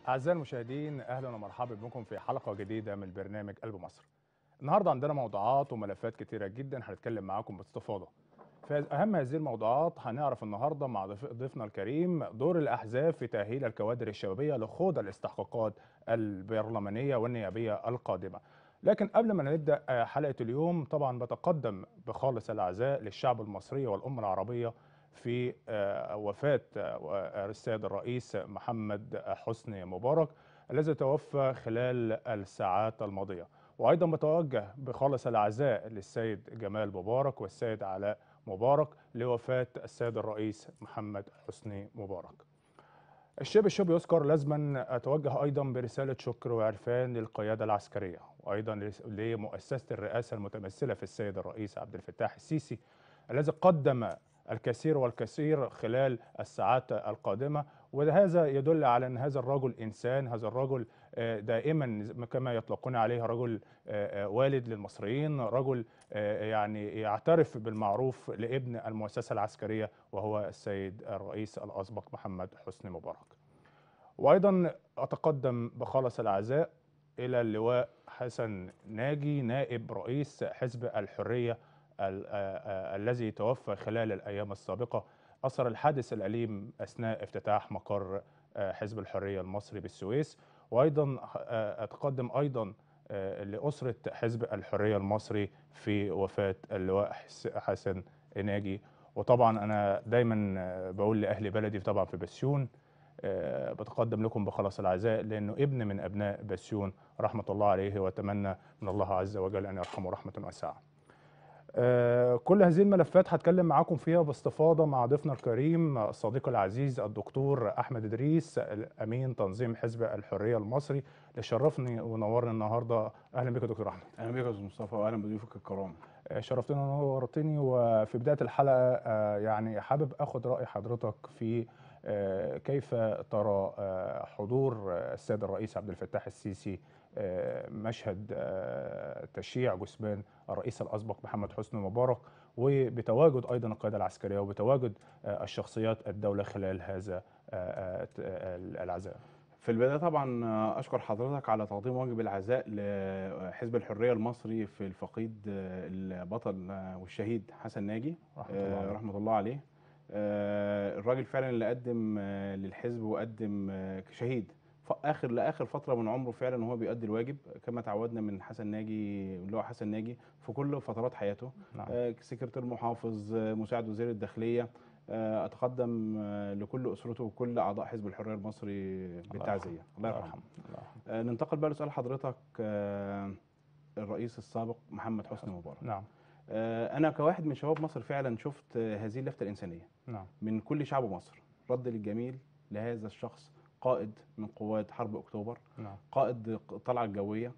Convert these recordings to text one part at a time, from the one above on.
أعزائي المشاهدين أهلا ومرحبا بكم في حلقة جديدة من برنامج قلب مصر. النهارده عندنا موضوعات وملفات كتيرة جدا هنتكلم معاكم باستفاضة. في أهم هذه الموضوعات هنعرف النهارده مع ضيف- ضيفنا الكريم دور الأحزاب في تأهيل الكوادر الشبابية لخوض الاستحقاقات البرلمانية والنيابية القادمة. لكن قبل ما نبدأ آه، حلقة اليوم طبعا بتقدم بخالص الأعزاء للشعب المصري والأمة العربية في آه، وفاة آه، السيد الرئيس محمد حسني مبارك الذي توفى خلال الساعات الماضية وأيضا بتوجه بخالص العزاء للسيد جمال مبارك والسيد علاء مبارك لوفاة السيد الرئيس محمد حسني مبارك الشيب الشيب يذكر لازما أتوجه أيضا برسالة شكر وعرفان للقيادة العسكرية وأيضا لس- لمؤسسة الرئاسة المتمثلة في السيد الرئيس عبد الفتاح السيسي الذي قدم الكثير والكثير خلال الساعات القادمة وهذا يدل على أن هذا الرجل إنسان هذا الرجل آه، دائما كما يطلقون عليه رجل آه، آه، والد للمصريين رجل آه، يعني يعترف بالمعروف لابن المؤسسة العسكرية وهو السيد الرئيس الأسبق محمد حسني مبارك وأيضا أتقدم بخالص العزاء إلى اللواء حسن ناجي نائب رئيس حزب الحرية ال- آه، آه، الذي توفى خلال الأيام السابقة أثر الحادث الأليم أثناء افتتاح مقر آه، حزب الحرية المصري بالسويس وأيضا آه، أتقدم أيضا آه، لأسرة حزب الحرية المصري في وفاة اللواء حس- حسن ناجي وطبعا أنا دايما آه، بقول لأهل بلدي طبعا في بسيون آه، بتقدم لكم بخلص العزاء لأنه ابن من أبناء بسيون رحمة الله عليه وأتمنى من الله عز وجل أن يرحمه رحمة واسعة آه، كل هذه الملفات هتكلم معاكم فيها باستفاضة مع ضيفنا الكريم الصديق العزيز الدكتور أحمد إدريس أمين تنظيم حزب الحرية المصري اللي شرفني ونورني النهاردة أهلا بك يا دكتور أحمد اهلا بك يا استاذ مصطفى واهلا بضيوفك الكرام آه، شرفتني ونورتني وفي بداية الحلقة آه، يعني حابب أخد رأي حضرتك في آه، كيف ترى آه، حضور آه، السيد الرئيس عبد الفتاح السيسي آه، مشهد آه، تشييع جثمان الرئيس الأسبق محمد حسني مبارك وبتواجد أيضا القيادة العسكرية وبتواجد آه، الشخصيات الدولة خلال هذا آه، آه، آه، العزاء في البدايه طبعا اشكر حضرتك على تقديم واجب العزاء لحزب الحريه المصري في الفقيد البطل والشهيد حسن ناجي رحمة الله آه، عليه. رحمه الله عليه آه، الراجل فعلا اللي قدم آه، للحزب وقدم آه، كشهيد ف- اخر لاخر فتره من عمره فعلا وهو بيؤدي الواجب كما تعودنا من حسن ناجي اللي هو حسن ناجي في كل فترات حياته نعم آه، سكرتير محافظ آه، مساعد وزير الداخليه آه، اتقدم آه، لكل اسرته وكل اعضاء حزب الحريه المصري بالتعزيه الله يرحمه الله يرحمه. آه، ننتقل بقى لسؤال حضرتك آه، الرئيس السابق محمد حسني مبارك نعم آه، انا كواحد من شباب مصر فعلا شفت آه، هذه اللفته الانسانيه نعم من كل شعب مصر رد للجميل لهذا الشخص قائد من قوات حرب اكتوبر نعم قائد الطلعه الجويه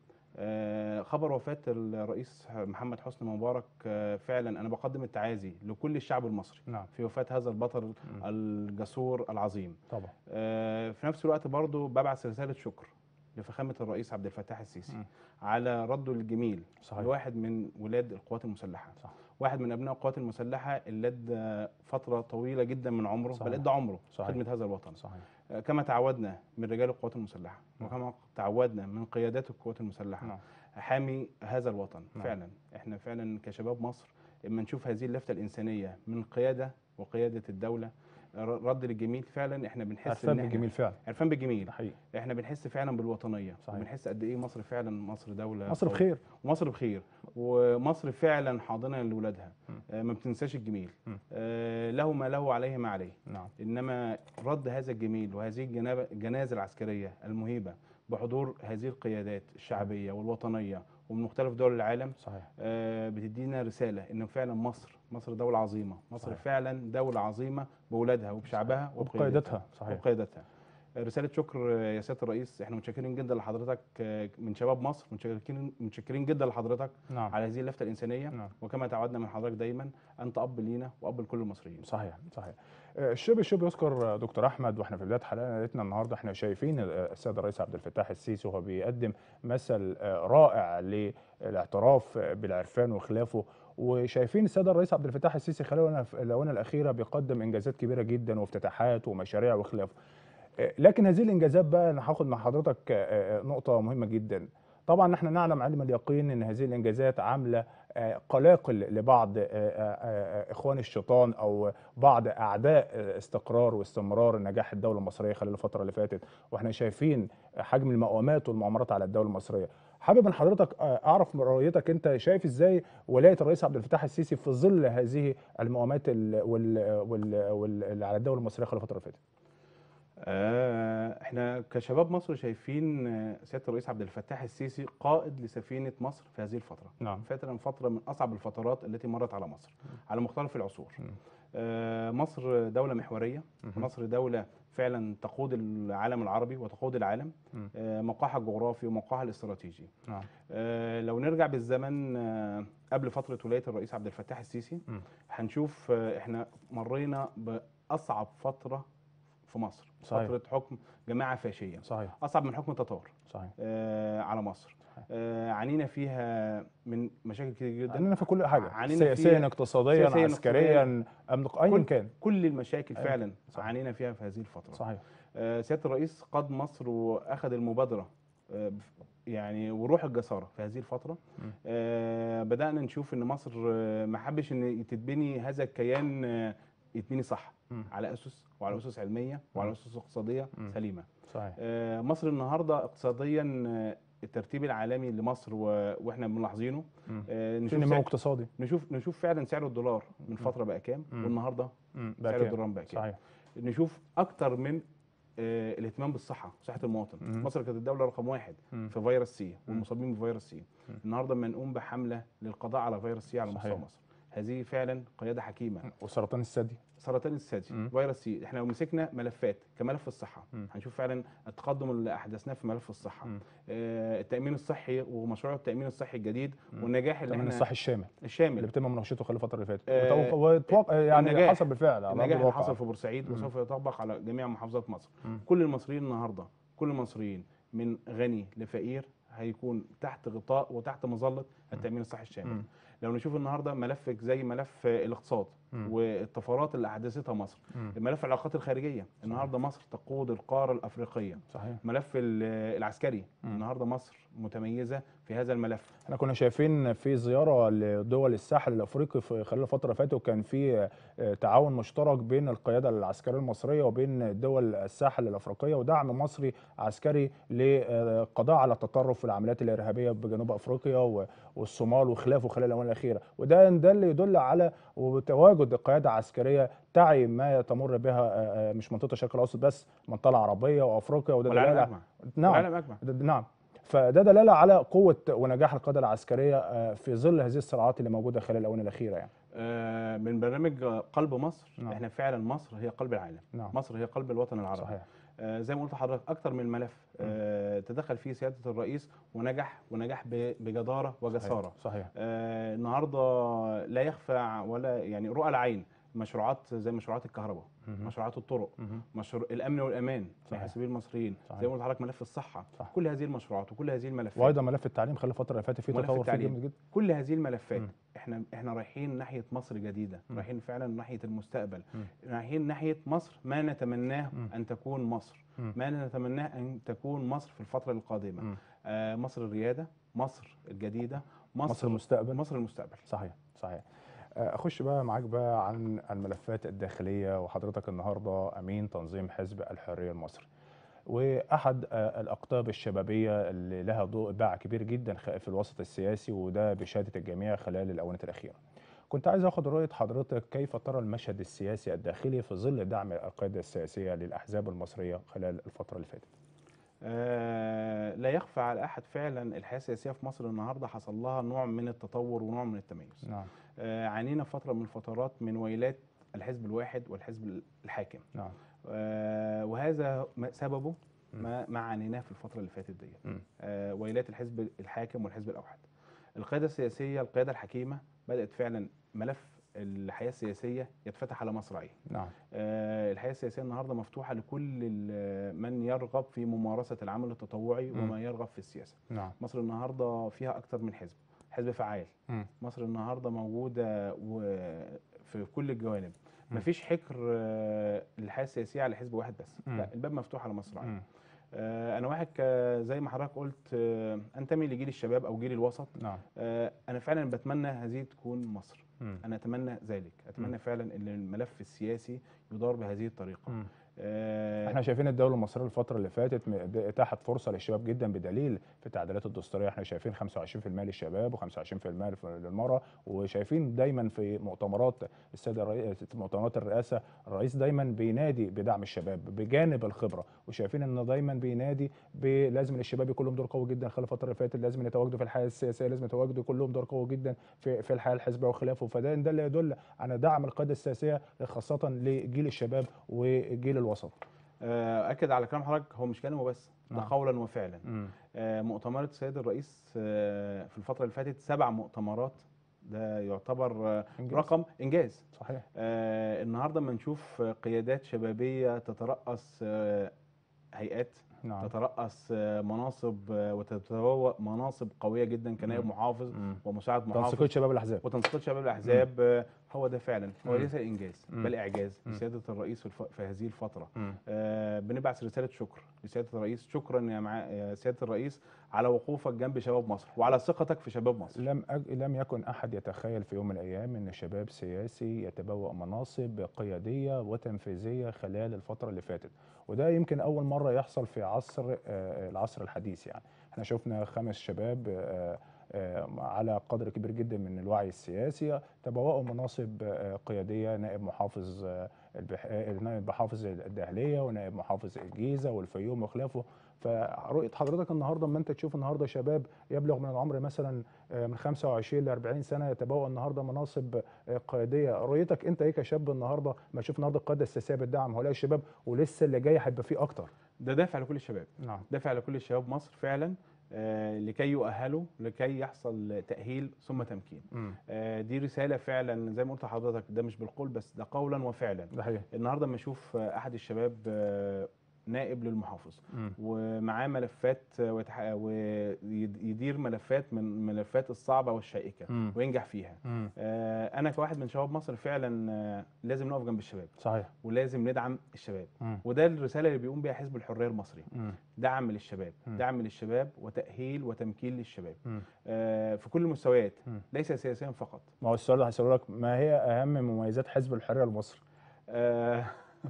آه، خبر وفاه الرئيس محمد حسني مبارك آه، فعلا انا بقدم التعازي لكل الشعب المصري نعم في وفاه هذا البطل مم. الجسور العظيم طبعا آه، في نفس الوقت برضو ببعث رساله شكر لفخامه الرئيس عبد الفتاح السيسي مم. على رده الجميل صحيح لواحد من ولاد القوات المسلحه صح واحد من ابناء القوات المسلحه اللي ادى فتره طويله جدا من عمره صحيح. بل ادى عمره صحيح. خدمه هذا الوطن صحيح آه، كما تعودنا من رجال القوات المسلحه نعم. وكما تعودنا من قيادات القوات المسلحه نعم حامي هذا الوطن نعم. فعلا احنا فعلا كشباب مصر اما نشوف هذه اللفته الانسانيه من قياده وقياده الدوله ر- رد للجميل فعلا احنا بنحس عرفان ان احنا بالجميل فعلا عرفان بالجميل ده حقيقي احنا بنحس فعلا بالوطنيه صحيح. وبنحس قد ايه مصر فعلا مصر دوله مصر قوية. بخير ومصر بخير ومصر فعلا حاضنه لاولادها مم. آه، ما بتنساش الجميل مم. آه، له ما له عليه ما عليه نعم انما رد هذا الجميل وهذه الجناب- الجنازه العسكريه المهيبه بحضور هذه القيادات الشعبيه والوطنيه ومن مختلف دول العالم صحيح آه، بتدينا رساله ان فعلا مصر مصر دوله عظيمه مصر صحيح. فعلا دوله عظيمه باولادها وبشعبها وبقيادتها صحيح وبقيادتها رسالة شكر يا سيادة الرئيس احنا متشكرين جدا لحضرتك آه، من شباب مصر متشكرين متشكرين جدا لحضرتك نعم على هذه اللفتة الإنسانية نعم وكما تعودنا من حضرتك دايما أنت أب لينا وأب لكل المصريين صحيح صحيح آه، الشيب الشيب يذكر آه، دكتور احمد واحنا في بدايه حلقتنا النهارده احنا شايفين آه، السيد الرئيس عبد الفتاح السيسي وهو بيقدم مثل آه، رائع للاعتراف آه، بالعرفان وخلافه وشايفين السيد الرئيس عبد الفتاح السيسي خلال الآونة- الاونه الاخيره بيقدم انجازات كبيره جدا وافتتاحات ومشاريع وخلافه آه، لكن هذه الانجازات بقى انا هاخد مع حضرتك آه، آه، نقطه مهمه جدا طبعا احنا نعلم علم اليقين ان هذه الانجازات عامله آه، قلاقل لبعض آه، آه، آه، اخوان الشيطان او بعض اعداء آه، استقرار واستمرار نجاح الدوله المصريه خلال الفتره اللي فاتت واحنا شايفين حجم المقاومات والمؤامرات على الدوله المصريه حابب من حضرتك آه، اعرف من رؤيتك انت شايف ازاي ولايه الرئيس عبد الفتاح السيسي في ظل هذه المقاومات ال- وال وال وال اللي على الدوله المصريه خلال الفتره اللي فاتت آه، احنا كشباب مصر شايفين آه، سياده الرئيس عبد الفتاح السيسي قائد لسفينه مصر في هذه الفتره نعم فعلا فتره من اصعب الفترات التي مرت على مصر على مختلف العصور مم. آه، مصر دوله محوريه مهم. مصر دوله فعلا تقود العالم العربي وتقود العالم مم. آه، موقعها الجغرافي وموقعها الاستراتيجي نعم آه، لو نرجع بالزمن آه، قبل فتره ولايه الرئيس عبد الفتاح السيسي مم. هنشوف آه، احنا مرينا باصعب فتره في مصر صحيح. فتره حكم جماعه فاشيه صحيح اصعب من حكم تتار صحيح آه، على مصر صحيح. آه، عانينا فيها من مشاكل كتير جدا عندنا في كل حاجه عانينا سياسيا فيها- اقتصاديا سياسياً، عسكريا امن ايا كل- كان كل المشاكل أيوة. فعلا صح. عانينا فيها في هذه الفتره صحيح آه، سياده الرئيس قاد مصر واخذ المبادره آه، بف- يعني وروح الجساره في هذه الفتره مم. آه، بدانا نشوف ان مصر آه، ما حبش ان تتبني هذا الكيان آه، يتبني صح مم. على اسس وعلى اسس علميه وعلى مم. اسس اقتصاديه مم. سليمه صحيح آه، مصر النهارده اقتصاديا آه، الترتيب العالمي لمصر و- واحنا ملاحظينه مم. آه، في نشوف نمو سعر اقتصادي نشوف نشوف فعلا سعر الدولار من فتره بقى كام مم. والنهارده مم. بقى سعر كام؟ الدولار بقى كام صحيح نشوف اكتر من آه، الاهتمام بالصحه صحه المواطن مم. مصر كانت الدوله رقم واحد مم. في فيروس سي مم. والمصابين بفيروس سي مم. النهارده لما نقوم بحمله للقضاء على فيروس سي على مستوى صحيح. مصر هذه فعلا قياده حكيمه وسرطان الثدي سرطان الثدي مم. فيروس سي احنا لو مسكنا ملفات كملف الصحه مم. هنشوف فعلا التقدم اللي احدثناه في ملف الصحه مم. آه، التامين الصحي ومشروع التامين الصحي الجديد مم. والنجاح اللي التامين احنا الصحي الشامل اللي الشامل بيتم مناقشته خلال الفتره اللي فاتت آه، وتوق- وتوق- يعني النجاح. حصل بالفعل على ارض النجاح اللي الواقع حصل في بورسعيد مم. وسوف يطبق على جميع محافظات مصر مم. كل المصريين النهارده كل المصريين من غني لفقير هيكون تحت غطاء وتحت مظله التامين الصحي الشامل مم. لو نشوف النهارده ملف زي ملف الاقتصاد مم. والطفرات اللي احدثتها مصر مم. ملف العلاقات الخارجيه النهارده مصر تقود القاره الافريقيه صحيح ملف ال- العسكري مم. النهارده مصر متميزه في هذا الملف احنا كنا شايفين في زياره لدول الساحل الافريقي في خلال الفتره اللي فاتت وكان في آه، تعاون مشترك بين القياده العسكريه المصريه وبين دول الساحل الافريقيه ودعم مصري عسكري للقضاء على التطرف والعمليات الارهابيه بجنوب افريقيا و- والصومال وخلافه خلال الاونه الاخيره وده ده اللي يدل على وتواجد قياده عسكريه تعي ما تمر بها آه، آه، مش منطقه الشرق الاوسط بس المنطقه العربيه وافريقيا وده والعالم دلاله اجمع نعم والعالم اجمع د- نعم فده دلاله على قوه ونجاح القياده العسكريه آه، في ظل هذه الصراعات اللي موجوده خلال الاونه الاخيره يعني آه، من برنامج قلب مصر نعم. احنا فعلا مصر هي قلب العالم نعم مصر هي قلب الوطن العربي صحيح آه، زي ما قلت لحضرتك اكتر من ملف آه، تدخل فيه سياده الرئيس ونجح ونجح ب- بجداره وجساره صحيح, صحيح. آه، النهارده لا يخفى ولا يعني رؤى العين مشروعات زي مشروعات الكهرباء مهم. مشروعات الطرق مهم. مشروع الامن والامان صحيح. لحسابين المصريين صحيح. زي ما قلت لحضرتك ملف الصحه صح. كل هذه المشروعات وكل هذه الملفات وايضا ملف التعليم خلال الفتره اللي فاتت في ملف تطور فيه التعليم. جامد جدا كل هذه الملفات مم. احنا احنا رايحين ناحيه مصر جديده مم. رايحين فعلا ناحيه المستقبل مم. رايحين ناحيه مصر ما نتمناه مم. ان تكون مصر مم. ما نتمناه ان تكون مصر في الفتره القادمه مم. آه مصر الرياده مصر الجديده مصر, مصر المستقبل مصر المستقبل صحيح صحيح آه، اخش بقى معاك بقى عن الملفات الداخليه وحضرتك النهارده امين تنظيم حزب الحريه المصري واحد آه، الاقطاب الشبابيه اللي لها ضوء باع كبير جدا خ- في الوسط السياسي وده بشهاده الجميع خلال الاونه الاخيره كنت عايز اخد رؤيه حضرتك كيف ترى المشهد السياسي الداخلي في ظل دعم القياده السياسيه للاحزاب المصريه خلال الفتره اللي فاتت آه لا يخفى على احد فعلا الحياه السياسيه في مصر النهارده حصل لها نوع من التطور ونوع من التميز نعم آه عانينا فتره من الفترات من ويلات الحزب الواحد والحزب الحاكم نعم آه وهذا ما- سببه مم. ما ما عانيناه في الفتره اللي فاتت ديت مم. آه ويلات الحزب الحاكم والحزب الاوحد القياده السياسيه القياده الحكيمه بدات فعلا ملف الحياه السياسيه يتفتح على مصراعيه نعم آه، الحياه السياسيه النهارده مفتوحه لكل ال- من يرغب في ممارسه العمل التطوعي مم. وما يرغب في السياسه نعم مصر النهارده فيها اكتر من حزب حزب فعال مم. مصر النهارده موجوده و- في كل الجوانب مم. مفيش حكر آه، الحياه السياسيه على حزب واحد بس مم. لا الباب مفتوح على مصر العربية. مم. آه، انا واحد ك- زي ما حضرتك قلت آه، انتمي لجيل الشباب او جيل الوسط نعم آه، انا فعلا بتمنى هذه تكون مصر مم. انا اتمنى ذلك اتمنى فعلا ان الملف السياسي يدار بهذه الطريقه مم. آه، احنا شايفين الدوله المصريه الفتره اللي فاتت م- د- اتاحت فرصه للشباب جدا بدليل في التعديلات الدستوريه احنا شايفين 25% للشباب و25% للمراه وشايفين دايما في مؤتمرات السيد الرئيس مؤتمرات الرئاسه الرئيس دايما بينادي بدعم الشباب بجانب الخبره وشايفين انه دايما بينادي ب- لازم الشباب يكون لهم دور قوي جدا خلال الفتره اللي فاتت لازم يتواجدوا في الحياه السياسيه لازم يتواجدوا يكون لهم دور قوي جدا في في الحياه الحزبيه وخلافه فده ده اللي يدل على دعم القياده السياسيه خاصه لجيل الشباب وجيل الوسط آه، اكد على كلام حضرتك هو مش كلامه بس ده نعم. قولا وفعلا مم. آه، مؤتمرات السيد الرئيس آه، في الفتره اللي فاتت سبع مؤتمرات ده يعتبر آه، إنجاز. رقم انجاز صحيح آه، النهارده لما نشوف قيادات شبابيه تترأس آه، هيئات نعم تترأس آه، مناصب آه، وتتبوأ مناصب قوية جدا كنائب مم. محافظ مم. ومساعد محافظ تنسيقيه شباب الاحزاب وتنسيقات شباب الاحزاب آه، هو ده فعلا هو مم. ليس انجاز مم. بل اعجاز مم. لسياده الرئيس في, الف... في هذه الفتره مم. آه بنبعث رساله شكر لسياده الرئيس شكرا يا, مع... يا سياده الرئيس على وقوفك جنب شباب مصر وعلى ثقتك في شباب مصر لم أج... لم يكن احد يتخيل في يوم من الايام ان شباب سياسي يتبوأ مناصب قياديه وتنفيذيه خلال الفتره اللي فاتت وده يمكن اول مره يحصل في عصر آه، العصر الحديث يعني احنا شفنا خمس شباب آه، آه، على قدر كبير جدا من الوعي السياسي تبوأوا مناصب آه، قياديه نائب محافظ آه، البح... آه، نائب محافظ الدهليه ونائب محافظ الجيزه والفيوم وخلافه فرؤيه حضرتك النهارده اما انت تشوف النهارده شباب يبلغ من العمر مثلا آه، من 25 ل 40 سنه يتبوأ النهارده مناصب آه، قياديه رؤيتك انت ايه كشاب النهارده ما تشوف النهارده القياده السياسيه بتدعم هؤلاء الشباب ولسه اللي جاي هيبقى فيه اكتر ده دافع لكل الشباب نعم دافع لكل الشباب مصر فعلا آه لكي يؤهلوا لكي يحصل تأهيل ثم تمكين امم آه دي رسالة فعلا زي ما قلت لحضرتك ده مش بالقول بس ده قولا وفعلا ده حقيقي النهارده لما اشوف آه، احد الشباب آه، نائب للمحافظ مم. ومعاه ملفات آه، ويتح- ويدير ملفات من الملفات الصعبه والشائكه مم. وينجح فيها مم. آه، انا كواحد من شباب مصر فعلا آه، لازم نقف جنب الشباب صحيح ولازم ندعم الشباب مم. وده الرساله اللي بيقوم بيها حزب الحريه المصري مم. دعم للشباب مم. دعم للشباب وتاهيل وتمكين للشباب مم. آه، في كل المستويات مم. ليس سياسيا فقط ما هو السؤال اللي هسأله لك ما هي اهم مميزات حزب الحريه المصري آه،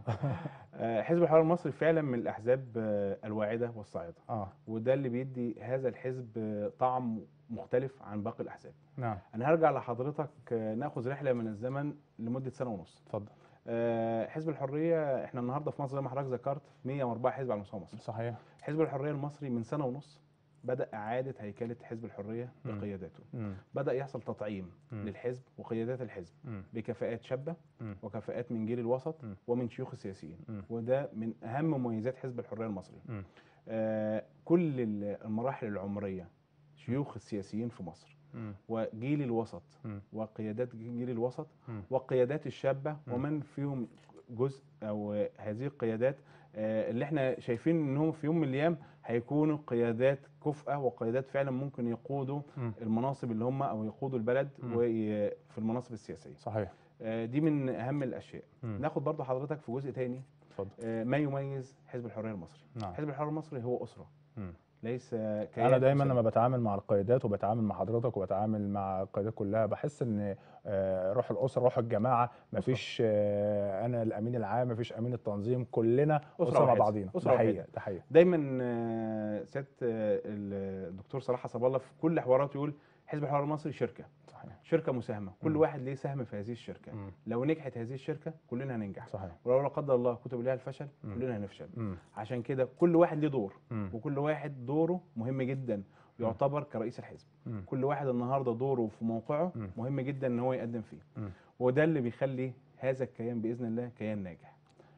آه، حزب الحريه المصري فعلا من الاحزاب آه، الواعده والصاعده اه وده اللي بيدي هذا الحزب آه، طعم مختلف عن باقي الاحزاب نعم انا هرجع لحضرتك آه، ناخذ رحله من الزمن لمده سنه ونص اتفضل آه، حزب الحريه احنا النهارده في مصر زي ما حضرتك ذكرت 104 حزب على مستوى مصر صحيح حزب الحريه المصري من سنه ونص بدا اعاده هيكله حزب الحريه مم. بقياداته مم. بدا يحصل تطعيم مم. للحزب وقيادات الحزب مم. بكفاءات شابه مم. وكفاءات من جيل الوسط مم. ومن شيوخ السياسيين مم. وده من اهم مميزات حزب الحريه المصري مم. آه، كل ال- المراحل العمريه شيوخ السياسيين في مصر مم. وجيل الوسط مم. وقيادات جيل الوسط مم. والقيادات الشابه مم. ومن فيهم جزء او هذه القيادات آه، اللي احنا شايفين انهم في يوم من الايام هيكونوا قيادات كفءه وقيادات فعلا ممكن يقودوا مم. المناصب اللي هم او يقودوا البلد مم. وي- في المناصب السياسيه صحيح آه، دي من اهم الاشياء مم. ناخد برضه حضرتك في جزء تاني اتفضل آه، ما يميز حزب الحريه المصري نعم حزب الحريه المصري هو اسره مم. ليس انا كيان دايما أسري. لما بتعامل مع القيادات وبتعامل مع حضرتك وبتعامل مع القيادات كلها بحس ان آه، روح الاسره روح الجماعه مفيش آه، انا الامين العام مفيش امين التنظيم كلنا أسرة اسره مع واحدة. بعضينا أسرة ده حقيقه واحدة. ده حقيقه دايما آه، سياده آه، الدكتور صلاح حسب الله في كل حواراته يقول حزب الحريه المصري شركه صحيح شركه مساهمه كل مم. واحد ليه سهم في هذه الشركه مم. لو نجحت هذه الشركه كلنا هننجح صحيح ولو لا قدر الله كتب لها الفشل مم. كلنا هنفشل مم. عشان كده كل واحد ليه دور مم. وكل واحد دوره مهم جدا يعتبر كرئيس الحزب مم. كل واحد النهارده دوره في موقعه مم. مهم جدا ان هو يقدم فيه مم. وده اللي بيخلي هذا الكيان باذن الله كيان ناجح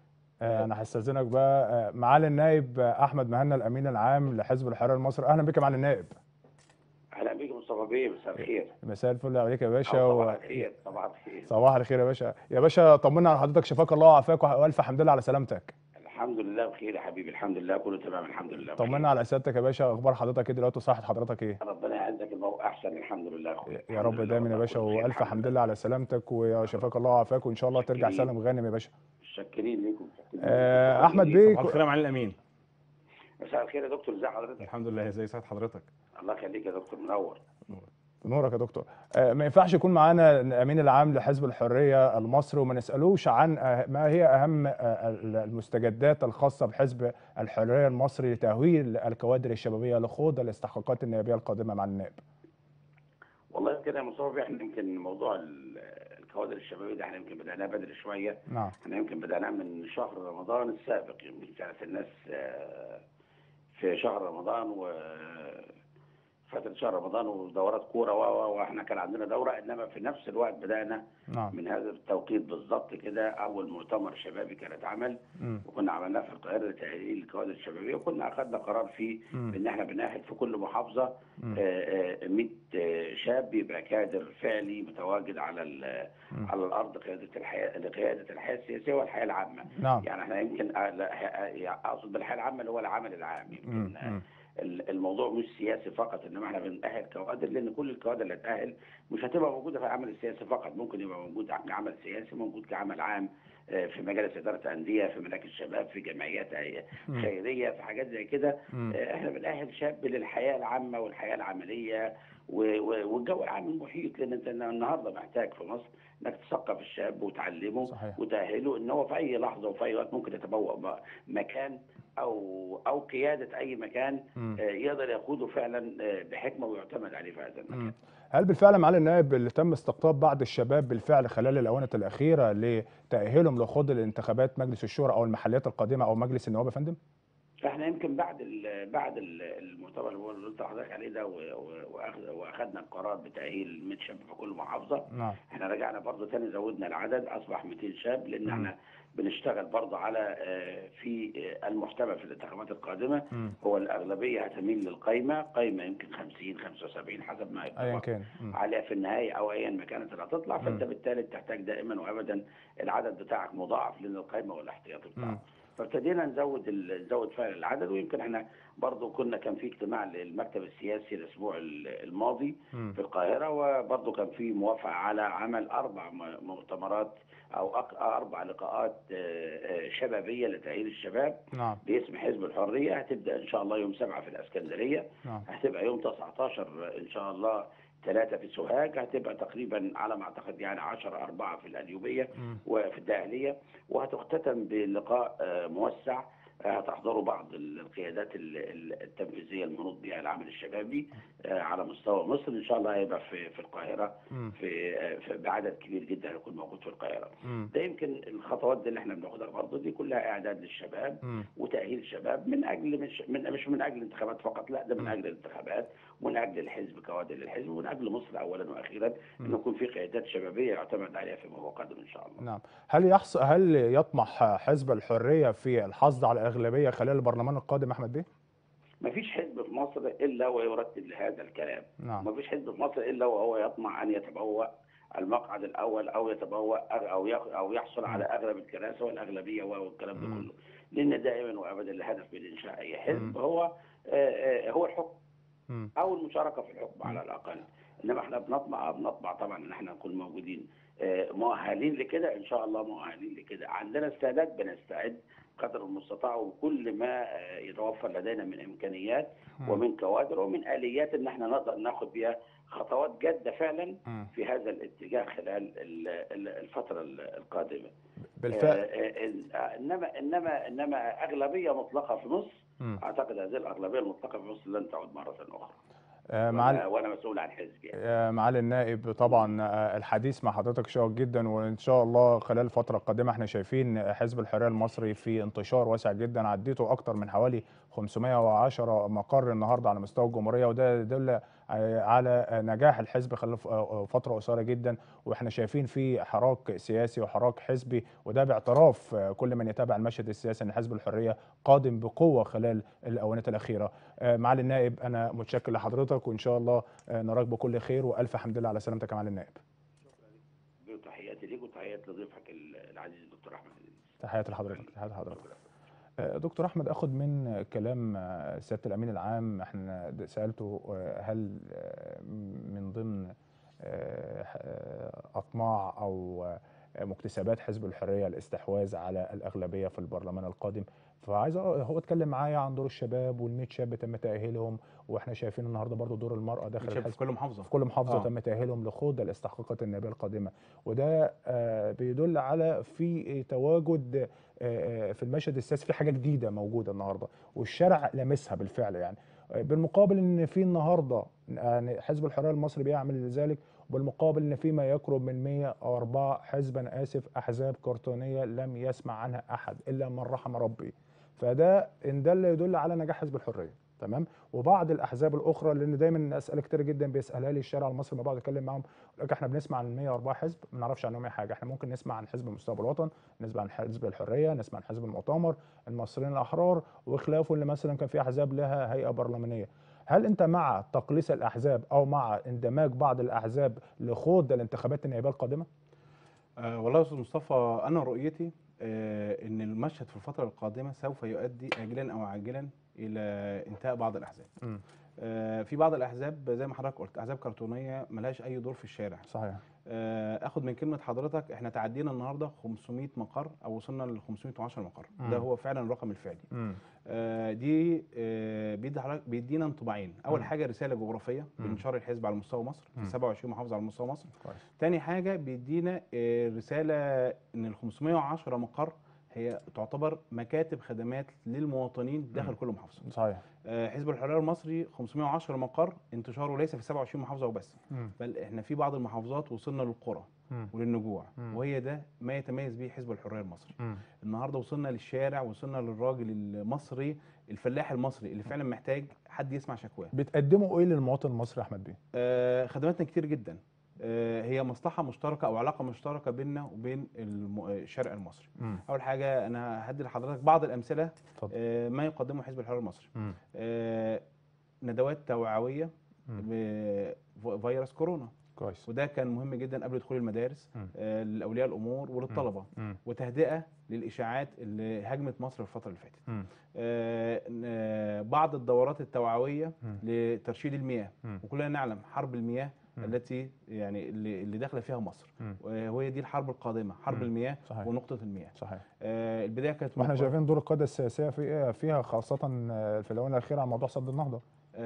آه، انا هستاذنك بقى آه، معالي النائب آه، احمد مهنا الامين العام لحزب الحريه المصري اهلا بك يا معالي النائب اهلا بيك مصطفى بيه مساء الخير مساء الفل عليك يا باشا أو و... صباح الخير صباح الخير صباح الخير يا باشا يا باشا طمنا على حضرتك شفاك الله وعافاك والف حمد لله على سلامتك الحمد لله بخير يا حبيبي الحمد لله كله تمام الحمد لله بخير. طمنا على سيادتك يا باشا اخبار حضرتك ايه دلوقتي وصحه حضرتك ايه ربنا يعزك الموضوع احسن الحمد لله يا أخويا. يا الحمد رب لله دايما يا والله باشا كله بخير، والف حمد لله على سلامتك وشفاك الله وعافاك وان شاء الله ترجع شكرين. سالم غانم يا باشا متشكرين ليكم آه، احمد بيه صباح الخير يا معالي الامين مساء الخير يا دكتور ازي حضرتك الحمد لله ازي سعد حضرتك الله يخليك يا دكتور منور نورك يا دكتور آه، ما ينفعش يكون معانا الامين العام لحزب الحريه المصري وما نسالوش عن آه، ما هي اهم آه، المستجدات الخاصه بحزب الحريه المصري لتاهيل الكوادر الشبابيه لخوض الاستحقاقات النيابيه القادمه مع النائب والله كده يا مصطفى احنا يمكن موضوع ال- الكوادر الشبابيه ده احنا يمكن بدأناه بدري شويه نعم احنا يمكن بدأناه من شهر رمضان السابق يمكن كانت الناس آه، في شهر رمضان و فترة شهر رمضان ودورات كورة و و- واحنا كان عندنا دورة انما في نفس الوقت بدأنا نعم من هذا التوقيت بالظبط كده اول مؤتمر شبابي كان اتعمل مم. وكنا عملناه في القاهرة لتأهيل الكوادر الشبابية وكنا أخذنا قرار فيه مم. بان احنا بنأهل في كل محافظة مم. آه، آه، 100 آه، شاب يبقى كادر فعلي متواجد على ال- مم. على الارض قياده الحياه لقياده الحياه السياسيه والحياه العامه نعم يعني احنا يمكن آه، لا، آه، اقصد بالحياه العامه اللي هو العمل العام مم. يمكن آه، مم. ال- الموضوع مش سياسي فقط انما احنا بنأهل كوادر لان كل الكوادر اللي هتأهل مش هتبقى موجوده في العمل السياسي فقط ممكن يبقى موجود كعمل سياسي موجود كعمل عام آه، في مجالس اداره انديه في مراكز شباب في جمعيات آه، مم. خيريه في حاجات زي كده مم. آه، احنا بنأهل شاب للحياه العامه والحياه العمليه و- و- والجو العام المحيط لان انت النهارده محتاج في مصر انك تثقف الشاب وتعلمه صحيح وتأهله ان هو في اي لحظه وفي اي وقت ممكن يتبوأ م- مكان او او قياده اي مكان مم. آه، يقدر يقوده فعلا آه، بحكمه ويعتمد عليه في هذا المكان. مم. هل بالفعل معالي النائب اللي تم استقطاب بعض الشباب بالفعل خلال الاونه الاخيره لتاهيلهم لخوض الانتخابات مجلس الشورى او المحليات القادمه او مجلس النواب يا فندم؟ احنا يمكن بعد ال بعد ال- المؤتمر اللي هو اللي قلت لحضرتك عليه ده و- و- وأخذ- واخدنا القرار بتاهيل 100 شاب في كل محافظه نعم احنا رجعنا برضه تاني زودنا العدد اصبح 200 شاب لان مم. احنا بنشتغل برضه على آه، في آه، المحتمل في الانتخابات القادمه مم. هو الاغلبيه هتميل للقايمه قايمه يمكن 50 75 حسب ما ايا يتفق كان مم. عليها في النهايه او ايا ما كانت اللي هتطلع فانت مم. بالتالي بتحتاج دائما وابدا العدد بتاعك مضاعف لان القايمه والاحتياطي مم. بتاعه فابتدينا نزود ال- نزود فعلا العدد ويمكن احنا برضو كنا كان في اجتماع للمكتب السياسي الاسبوع ال- الماضي مم. في القاهره وبرضو كان في موافقه على عمل اربع م- مؤتمرات او أق- اربع لقاءات آه، آه، شبابيه لتاهيل الشباب نعم باسم حزب الحريه هتبدا ان شاء الله يوم 7 في الاسكندريه نعم هتبقى يوم 19 ان شاء الله ثلاثة في سوهاج هتبقى تقريبا على ما اعتقد يعني 10 4 في القليوبية مم. وفي الداهلية وهتختتم بلقاء آه، موسع آه، هتحضروا بعض القيادات ال- ال- التنفيذية المنوط بها العمل الشبابي آه، على مستوى مصر ان شاء الله هيبقى في في القاهرة مم. في آه، في- بعدد كبير جدا هيكون موجود في القاهرة مم. ده يمكن الخطوات دي اللي احنا بناخدها برضه دي كلها اعداد للشباب مم. وتأهيل الشباب من أجل مش من مش من أجل الانتخابات فقط لا ده من مم. أجل الانتخابات ومن أجل الحزب كوادر للحزب ومن أجل مصر أولا وأخيرا مم. إنه يكون في قيادات شبابية يعتمد عليها فيما هو قادم إن شاء الله. نعم هل يحص... هل يطمح حزب الحريه في الحصد على الاغلبيه خلال البرلمان القادم احمد بيه؟ ما فيش حزب في مصر إلا ويرتب لهذا الكلام. نعم ما فيش حزب في مصر إلا وهو يطمع أن يتبوأ المقعد الأول أو يتبوأ أغ- أو يخ- أو يحصل على أغلب الكراسي والأغلبية والكلام ده مم. كله. لأن دائما وأبدا الهدف من إنشاء أي مم. حزب هو آه، آه، هو الحكم. مم. او المشاركه في الحكم على الاقل انما احنا بنطمع بنطمع طبعا ان احنا نكون موجودين آه، مؤهلين لكده ان شاء الله مؤهلين لكده عندنا استعداد بنستعد قدر المستطاع وكل ما آه، يتوفر لدينا من امكانيات مم. ومن كوادر ومن اليات ان احنا نقدر ناخد بيها خطوات جاده فعلا مم. في هذا الاتجاه خلال ال- ال- الفتره ال- القادمه بالفعل آه، آه، آه، انما انما انما اغلبيه مطلقه في مصر مم. اعتقد هذه الاغلبيه المطلقه في مصر لن تعود مره اخرى آه، مع ال- وانا, وأنا مسؤول عن حزبي يعني. آه، معالي النائب طبعا آه، الحديث مع حضرتك شيق جدا وان شاء الله خلال الفتره القادمه احنا شايفين حزب الحريه المصري في انتشار واسع جدا عديته اكتر من حوالي 510 مقر النهارده على مستوى الجمهوريه وده يدل آه، على نجاح الحزب خلال ف- آه، فتره قصيره جدا واحنا شايفين في حراك سياسي وحراك حزبي وده باعتراف آه، كل من يتابع المشهد السياسي ان حزب الحريه قادم بقوه خلال الاونات الاخيره آه، معالي النائب انا متشكر لحضرتك وان شاء الله آه، نراك بكل خير والف حمد لله على سلامتك يا معالي النائب تحياتي ليك وتحياتي لضيفك العزيز الدكتور احمد الدين. تحياتي لحضرتك تحياتي لحضرتك آه، دكتور احمد اخد من كلام آه، سياده الامين العام احنا د- سالته آه، هل آه، من ضمن آه، آه، اطماع او مكتسبات حزب الحريه الاستحواذ على الاغلبيه في البرلمان القادم فعايز أ- هو اتكلم معايا عن دور الشباب وال100 شاب تم تاهيلهم واحنا شايفين النهارده برضو دور المراه داخل شايف في الحزب كل محافظه في كل محافظه آه. تم تاهيلهم لخوض الاستحقاقات النيابيه القادمه وده آه، بيدل على في تواجد آه، آه، في المشهد السياسي في حاجه جديده موجوده النهارده والشارع لامسها بالفعل يعني آه، بالمقابل ان في النهارده يعني حزب الحريه المصري بيعمل ذلك بالمقابل ان في ما يقرب من 104 حزبا اسف احزاب كرتونيه لم يسمع عنها احد الا من رحم ربي فده ان ده اللي يدل على نجاح حزب الحريه تمام وبعض الاحزاب الاخرى لان دايما اسئله كتير جدا بيسالها لي الشارع المصري لما بقعد اتكلم معاهم يقول لك احنا بنسمع عن 104 حزب ما نعرفش عنهم اي حاجه احنا ممكن نسمع عن حزب مستقبل الوطن نسمع عن حزب الحريه نسمع عن حزب المؤتمر المصريين الاحرار وخلافه اللي مثلا كان في احزاب لها هيئه برلمانيه هل انت مع تقليص الاحزاب او مع اندماج بعض الاحزاب لخوض الانتخابات النيابيه القادمه آه والله يا استاذ مصطفى انا رؤيتي آه ان المشهد في الفتره القادمه سوف يؤدي اجلا او عاجلا الى انتهاء بعض الاحزاب مم. آه في بعض الاحزاب زي ما حضرتك قلت احزاب كرتونيه ملهاش اي دور في الشارع صحيح آه، اخد من كلمه حضرتك احنا تعدينا النهارده 500 مقر او وصلنا ل 510 مقر مم. ده هو فعلا الرقم الفعلي مم. آه، دي آه، بيدي حضرتك بيدينا انطباعين اول مم. حاجه رساله جغرافيه مم. بانشار الحزب على مستوى مصر مم. في 27 محافظه على مستوى مصر كويس تاني حاجه بيدينا آه، رساله ان ال 510 مقر هي تعتبر مكاتب خدمات للمواطنين داخل مم. كل محافظه صحيح آه، حزب الحريه المصري 510 مقر انتشاره ليس في 27 محافظه وبس مم. بل احنا في بعض المحافظات وصلنا للقرى مم. وللنجوع مم. وهي ده ما يتميز به حزب الحريه المصري مم. النهارده وصلنا للشارع وصلنا للراجل المصري الفلاح المصري اللي فعلا محتاج حد يسمع شكواه بتقدموا ايه للمواطن المصري يا احمد بيه؟ آه خدماتنا كتير جدا آه هي مصلحه مشتركه او علاقه مشتركه بيننا وبين الم- آه، الشارع المصري مم. اول حاجه انا هدي لحضرتك بعض الامثله اتفضل آه ما يقدمه حزب الحريه المصري مم. آه ندوات توعويه مم. بفيروس كورونا كويس وده كان مهم جدا قبل دخول المدارس مم. آه لاولياء الامور وللطلبه مم. وتهدئه للاشاعات اللي هاجمت مصر في الفتره اللي فاتت. مم. آه، آه، بعض الدورات التوعويه مم. لترشيد المياه مم. وكلنا نعلم حرب المياه مم. التي يعني اللي اللي داخله فيها مصر مم. وهي دي الحرب القادمه حرب مم. المياه صحيح ونقطه المياه. صحيح آه، البدايه كانت واحنا مقر- شايفين دور القاده السياسيه في فيها خاصه في الاونه الاخيره على موضوع سد النهضه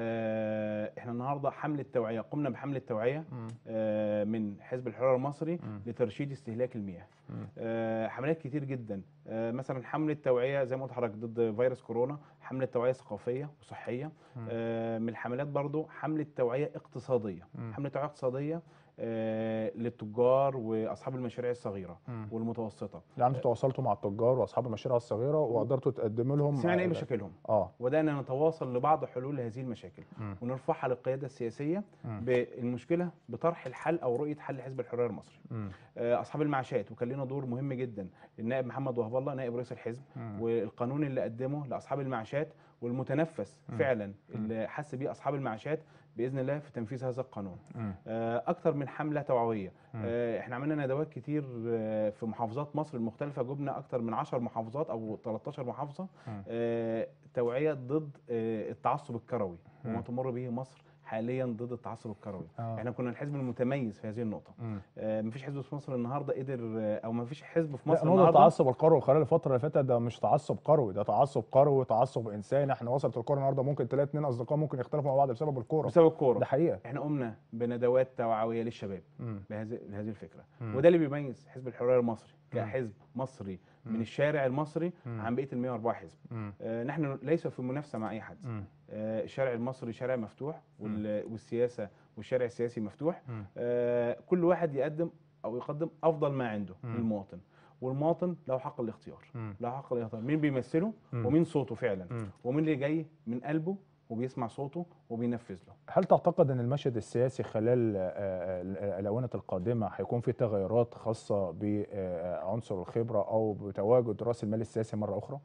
آه، احنا النهارده حمله توعيه قمنا بحمله توعيه آه، من حزب الحريه المصري مم. لترشيد استهلاك المياه. مم. آه، حملات كتير جدا آه، مثلا حمله توعيه زي ما قلت لحضرتك ضد فيروس كورونا حمله توعيه ثقافيه وصحيه مم. آه، من الحملات برضو حمله توعيه اقتصاديه مم. حمله توعيه اقتصاديه آه، للتجار واصحاب المشاريع الصغيره مم. والمتوسطه يعني انتوا تواصلتوا مع التجار واصحاب المشاريع الصغيره وقدرتوا تقدموا لهم سمعنا ايه مشاكلهم اه وبدانا نتواصل لبعض حلول هذه المشاكل مم. ونرفعها للقياده السياسيه مم. بالمشكله بطرح الحل او رؤيه حل حزب الحريه المصري مم. آه، اصحاب المعاشات وكان لنا دور مهم جدا النائب محمد وهب الله نائب رئيس الحزب مم. والقانون اللي قدمه لاصحاب المعاشات والمتنفس مم. فعلا اللي حس بيه اصحاب المعاشات باذن الله في تنفيذ هذا القانون مم. آه، اكتر من حمله توعويه مم. آه، احنا عملنا ندوات كتير آه، في محافظات مصر المختلفه جبنا اكتر من 10 محافظات او 13 محافظه مم. آه، توعيه ضد آه، التعصب الكروي وما مم. تمر به مصر حاليا ضد التعصب الكروي آه. احنا كنا الحزب المتميز في هذه النقطه مم. آه، مفيش حزب في مصر النهارده قدر آه، او مفيش حزب في لا مصر نقطة النهارده التعصب القروي خلال الفترة اللي فاتت ده مش تعصب قروي ده تعصب قروي تعصب انساني احنا وصلت الكورة النهارده ممكن تلاقي اتنين اصدقاء ممكن يختلفوا مع بعض بسبب الكورة بسبب الكوره ده حقيقة احنا قمنا بندوات توعويه للشباب مم. بهذه بهذه الفكره مم. وده اللي بيميز حزب الحريه المصري مم. كحزب مصري مم. من الشارع المصري مم. عن بقيه ال 104 حزب مم. آه نحن ليس في منافسه مع اي حد مم. آه الشارع المصري شارع مفتوح وال- والسياسه والشارع السياسي مفتوح مم. آه كل واحد يقدم او يقدم افضل ما عنده مم. للمواطن والمواطن له حق الاختيار مم. له حق الاختيار مين بيمثله مم. ومين صوته فعلا مم. ومين اللي جاي من قلبه وبيسمع صوته وبينفذ له هل تعتقد ان المشهد السياسي خلال آه، آه، الاونه القادمه هيكون في تغيرات خاصه بعنصر الخبره او بتواجد راس المال السياسي مره اخرى؟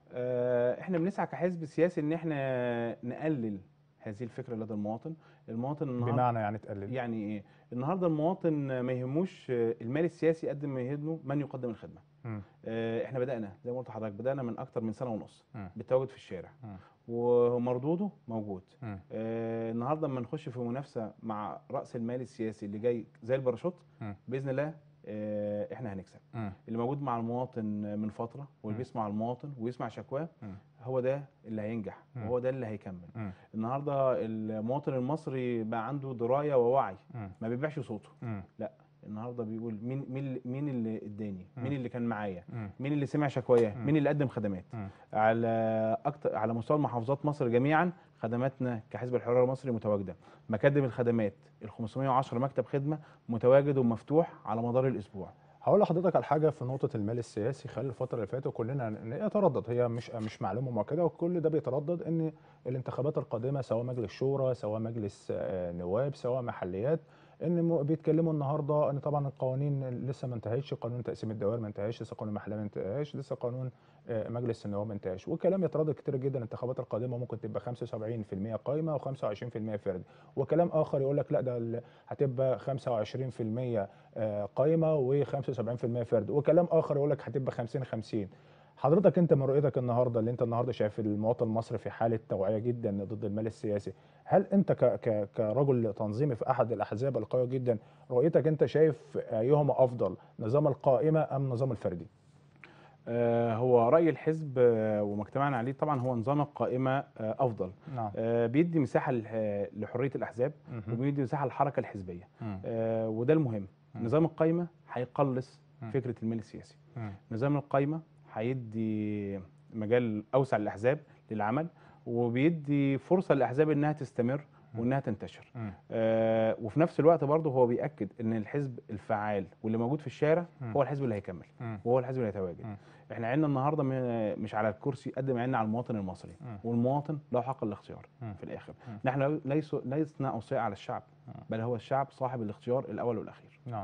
آه، احنا بنسعى كحزب سياسي ان احنا نقلل هذه الفكره لدى المواطن المواطن النهارده بمعنى يعني تقلل يعني ايه النهارده المواطن ما يهموش آه، المال السياسي قد ما يهمه من يقدم الخدمه مم. آه، احنا بدانا زي ما قلت لحضرتك بدانا من اكتر من سنه ونص مم. بالتواجد في الشارع مم. ومردوده موجود مم. آه، النهارده لما نخش في منافسه مع راس المال السياسي اللي جاي زي الباراشوت مم. باذن الله آه، احنا هنكسب مم. اللي موجود مع المواطن من فتره مم. واللي بيسمع المواطن ويسمع شكواه مم. هو ده اللي هينجح مم. وهو ده اللي هيكمل مم. النهارده المواطن المصري بقى عنده درايه ووعي مم. ما بيبيعش صوته مم. النهارده بيقول مين مين اللي- مين اللي اداني مم. مين اللي كان معايا مم. مين اللي سمع شكوايا مم. مين اللي قدم خدمات مم. على اكتر على مستوى محافظات مصر جميعا خدماتنا كحزب الحريه المصري متواجده مكاتب الخدمات ال 510 مكتب خدمه متواجد ومفتوح على مدار الاسبوع هقول لحضرتك على حاجه في نقطه المال السياسي خلال الفتره اللي فاتت كلنا نتردد هي مش مش معلومه مؤكده وكل ده بيتردد ان الانتخابات القادمه سواء مجلس شورى سواء مجلس آه، نواب سواء محليات ان م- بيتكلموا النهارده ان طبعا القوانين لسه ما انتهتش قانون تقسيم الدوائر ما انتهاش لسه قانون المحليه ما انتهاش لسه قانون آه، مجلس النواب ما انتهاش والكلام يتردد كتير جدا الانتخابات القادمه ممكن تبقى 75% قايمه و25% فردي وكلام اخر يقول لك لا ده ال- هتبقى 25% آه، قايمه و75% فرد وكلام اخر يقول لك هتبقى 50 50 حضرتك انت من رؤيتك النهارده اللي انت النهارده شايف المواطن المصري في حاله توعيه جدا ضد المال السياسي هل انت ك ك كرجل تنظيمي في احد الاحزاب القويه جدا رؤيتك انت شايف ايهما افضل نظام القائمه ام نظام الفردي آه، هو راي الحزب آه، وما اجتمعنا عليه طبعا هو نظام القائمه آه، افضل نعم آه، بيدي مساحه لح- لحريه الاحزاب وبيدي مساحه للحركه الحزبيه آه، وده المهم مم. نظام القائمه هيقلص مم. فكره المال السياسي نظام القائمه هيدي مجال اوسع للاحزاب للعمل وبيدي فرصه للاحزاب انها تستمر مم. وانها تنتشر آه وفي نفس الوقت برضه هو بياكد ان الحزب الفعال واللي موجود في الشارع مم. هو الحزب اللي هيكمل وهو الحزب اللي هيتواجد مم. احنا عيننا النهارده م- مش على الكرسي قد ما عيننا على المواطن المصري مم. والمواطن له حق الاختيار مم. في الاخر مم. نحن ليس لسنا اوصياء على الشعب مم. بل هو الشعب صاحب الاختيار الاول والاخير نعم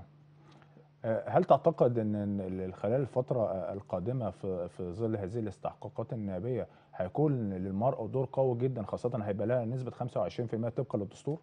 آه، هل تعتقد ان إن خلال الفتره آه، القادمه في في ظل هذه الاستحقاقات النيابيه هيكون للمراه دور قوي جدا خاصه هيبقى لها نسبه 25% طبقا للدستور؟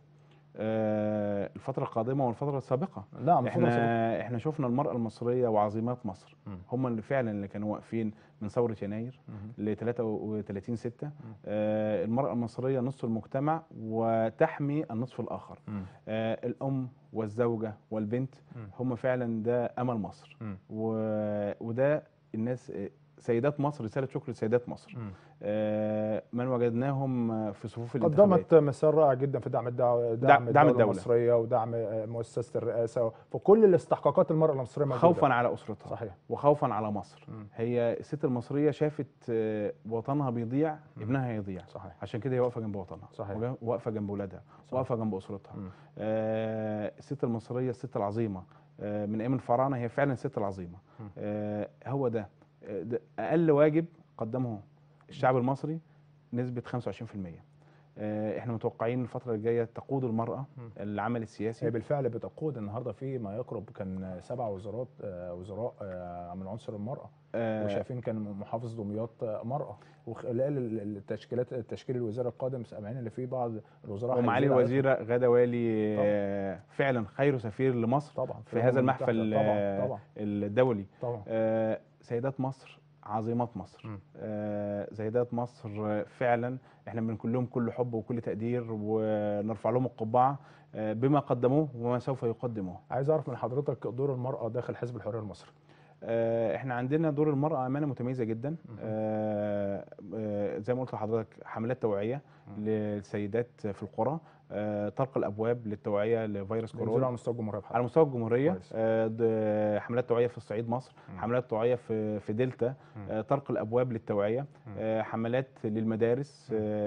آه الفتره القادمه والفتره السابقه نعم احنا احنا شفنا المراه المصريه وعظيمات مصر مم. هم اللي فعلا اللي كانوا واقفين من ثوره يناير مم. ل 33 6 آه المراه المصريه نصف المجتمع وتحمي النصف الاخر مم. آه الام والزوجه والبنت مم. هم فعلا ده امل مصر مم. و... وده الناس آه، سيدات مصر رساله شكر لسيدات مصر مم. آه من وجدناهم في صفوف الانتخابات قدمت مثال رائع جدا في دعم الدعوة دعم, دعم الدولة, الدولة. المصرية ودعم آه، مؤسسة الرئاسة وكل الاستحقاقات المرأة المصرية موجودة خوفا على اسرتها صحيح وخوفا على مصر مم. هي الست المصريه شافت آه، وطنها بيضيع مم. ابنها هيضيع صحيح عشان كده هي واقفه جنب وطنها صحيح. وجا- واقفه جنب ولادها صحيح. واقفه جنب اسرتها مم. آه، الست المصريه الست العظيمه آه، من ايام الفراعنه هي فعلا الست العظيمه مم. آه، هو ده آه، ده اقل واجب قدمه الشعب المصري نسبه 25% آه، احنا متوقعين الفتره الجايه تقود المراه مم. العمل هي السياسي بالفعل بتقود النهارده في ما يقرب كان سبع وزارات آه، وزراء آه، من عنصر المرأة آه، وشايفين كان محافظ دمياط آه، مرأة وخلال ال- التشكيلات التشكيل الوزاري القادم سامعين ان في بعض الوزراء ومعالي هينزلوا الوزيره غاده والي آه، فعلا خير سفير لمصر طبعا في هذا الأمم المحفل المتحدة. آه، طبعا طبعا الدولي طبعا آه، سيدات مصر عظيمات مصر مم. آه، سيدات مصر آه، فعلا احنا بنقول لهم كل حب وكل تقدير ونرفع لهم القبعه آه، بما قدموه وما سوف يقدموه عايز اعرف من حضرتك دور المرأة داخل حزب الحرية المصري آه، احنا عندنا دور المرأة أمانة متميزة جدا مهم. آه، آه، زي ما قلت لحضرتك حملات توعية مم. للسيدات في القرى آه، طرق الأبواب للتوعية لفيروس بينزلوا كورونا على مستوى الجمهورية بحق. على مستوى الجمهورية كويس. آه، د- حملات توعية في الصعيد مصر مم. حملات توعية في في دلتا مم. آه، طرق الأبواب للتوعية مم. آه، حملات للمدارس مم. آه،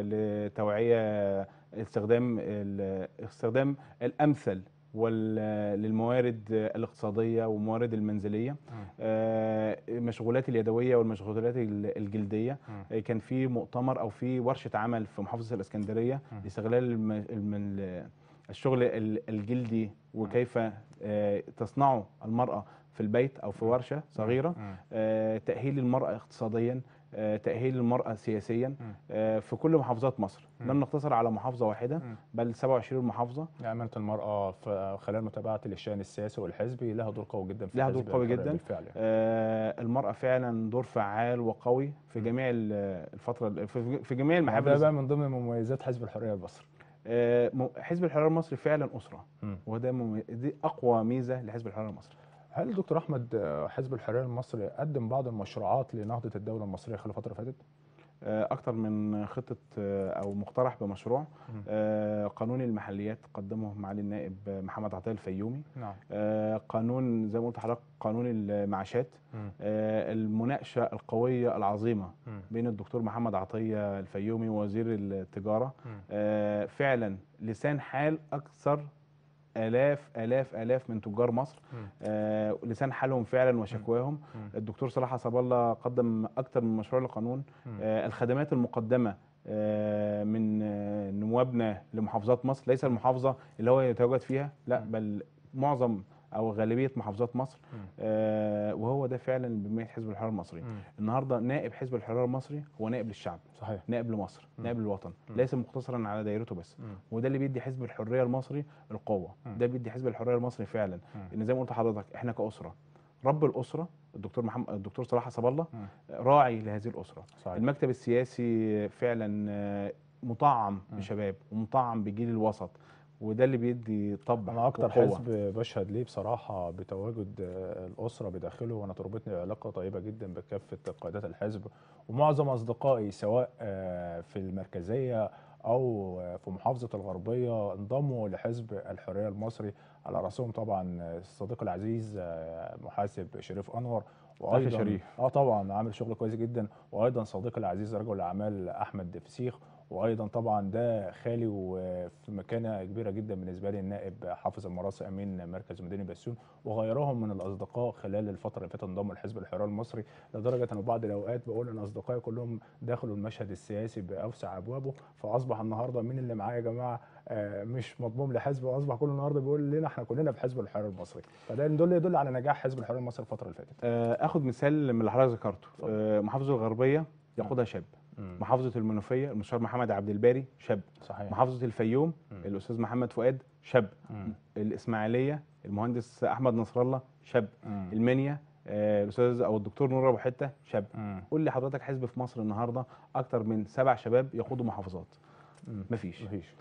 لتوعية استخدام ال- استخدام الأمثل وال- للموارد الاقتصادية والموارد المنزلية مم. آه، المشغولات اليدويه والمشغولات ال- الجلديه مم. آه، كان في مؤتمر او في ورشه عمل في محافظه الاسكندريه مم. لاستغلال الم- الم- ال- الشغل ال- الجلدي وكيف آه، تصنعه المراه في البيت او في ورشه صغيره مم. آه، تاهيل المراه اقتصاديا آه، تاهيل المراه سياسيا مم. آه، في كل محافظات مصر مم. لم نقتصر على محافظه واحده مم. بل 27 محافظه أمانة المرأة في خلال متابعة للشأن السياسي والحزبي لها دور قوي جدا في لها حزب دور قوي الحرية جدا. بالفعل يعني. آه، المراه فعلا دور فعال وقوي في مم. جميع ال- الفتره في في جميع ده المحافل بقى من ضمن مميزات حزب الحرية المصري آه، م- حزب الحريه المصري فعلا اسره مم. وده مم... دي اقوى ميزه لحزب الحريه المصري هل دكتور احمد آه، حزب الحريه المصري قدم بعض المشروعات لنهضه الدوله المصريه خلال الفتره اللي فاتت؟ آه، اكتر من خطه آه، او مقترح بمشروع مم. آه، قانون المحليات قدمه معالي النائب محمد عطيه الفيومي نعم آه، قانون زي ما قلت لحضرتك قانون المعاشات مم. آه، المناقشه القويه العظيمه مم. بين الدكتور محمد عطيه الفيومي وزير التجاره مم. آه، فعلا لسان حال اكثر الاف الاف الاف من تجار مصر مم. آه، لسان حالهم فعلا وشكواهم مم. الدكتور صلاح حسب الله قدم اكثر من مشروع لقانون مم. آه، الخدمات المقدمه آه، من آه، نوابنا لمحافظات مصر ليس المحافظه اللي هو يتواجد فيها لا مم. بل معظم او غالبيه محافظات مصر مم. آه، وهو ده فعلا اللي بيميز حزب الحريه المصري مم. النهارده نائب حزب الحريه المصري هو نائب للشعب صحيح نائب لمصر مم. نائب للوطن مم. ليس مقتصرا على دايرته بس مم. وده اللي بيدي حزب الحريه المصري القوه مم. ده بيدي حزب الحريه المصري فعلا مم. ان زي ما قلت لحضرتك احنا كاسره رب الاسره الدكتور محمد الدكتور صلاح حسب الله مم. راعي لهذه الاسره صحيح المكتب السياسي فعلا آه، مطعم مم. بشباب ومطعم بجيل الوسط وده اللي بيدي طبع انا اكتر وقوة. حزب بشهد ليه بصراحه بتواجد آه، الاسره بداخله وانا تربطني علاقه طيبه جدا بكافه قيادات الحزب ومعظم اصدقائي سواء آه، في المركزيه او آه، في محافظه الغربيه انضموا لحزب الحريه المصري على راسهم طبعا الصديق العزيز آه، محاسب شريف انور أخي شريف. اه طبعا عامل شغل كويس جدا وايضا صديقي العزيز رجل الاعمال احمد فسيخ وايضا طبعا ده خالي وفي مكانه كبيره جدا بالنسبه لي النائب حافظ المراسي امين مركز مدينه بسيون وغيرهم من الاصدقاء خلال الفتره اللي فاتت انضموا لحزب الحريه المصري لدرجه ان بعض الاوقات بقول ان اصدقائي كلهم دخلوا المشهد السياسي باوسع ابوابه فاصبح النهارده مين اللي معايا يا جماعه آه، مش مضموم لحزب واصبح كل النهارده بيقول لنا احنا كلنا في حزب الحريه المصري فده يدل يدل على نجاح حزب الحريه المصري الفتره اللي فاتت آه، اخد مثال من اللي حضرتك ذكرته اتفضل. آه، محافظه الغربيه يقودها شاب مم. محافظه المنوفيه المستشار محمد عبد الباري شاب صحيح محافظه الفيوم مم. الاستاذ محمد فؤاد شاب مم. الاسماعيليه المهندس احمد نصر الله شاب مم. المنيا آه، الاستاذ او الدكتور نور ابو حته شاب مم. قول لي حضرتك حزب في مصر النهارده اكتر من سبع شباب يقودوا محافظات مم. مفيش مفيش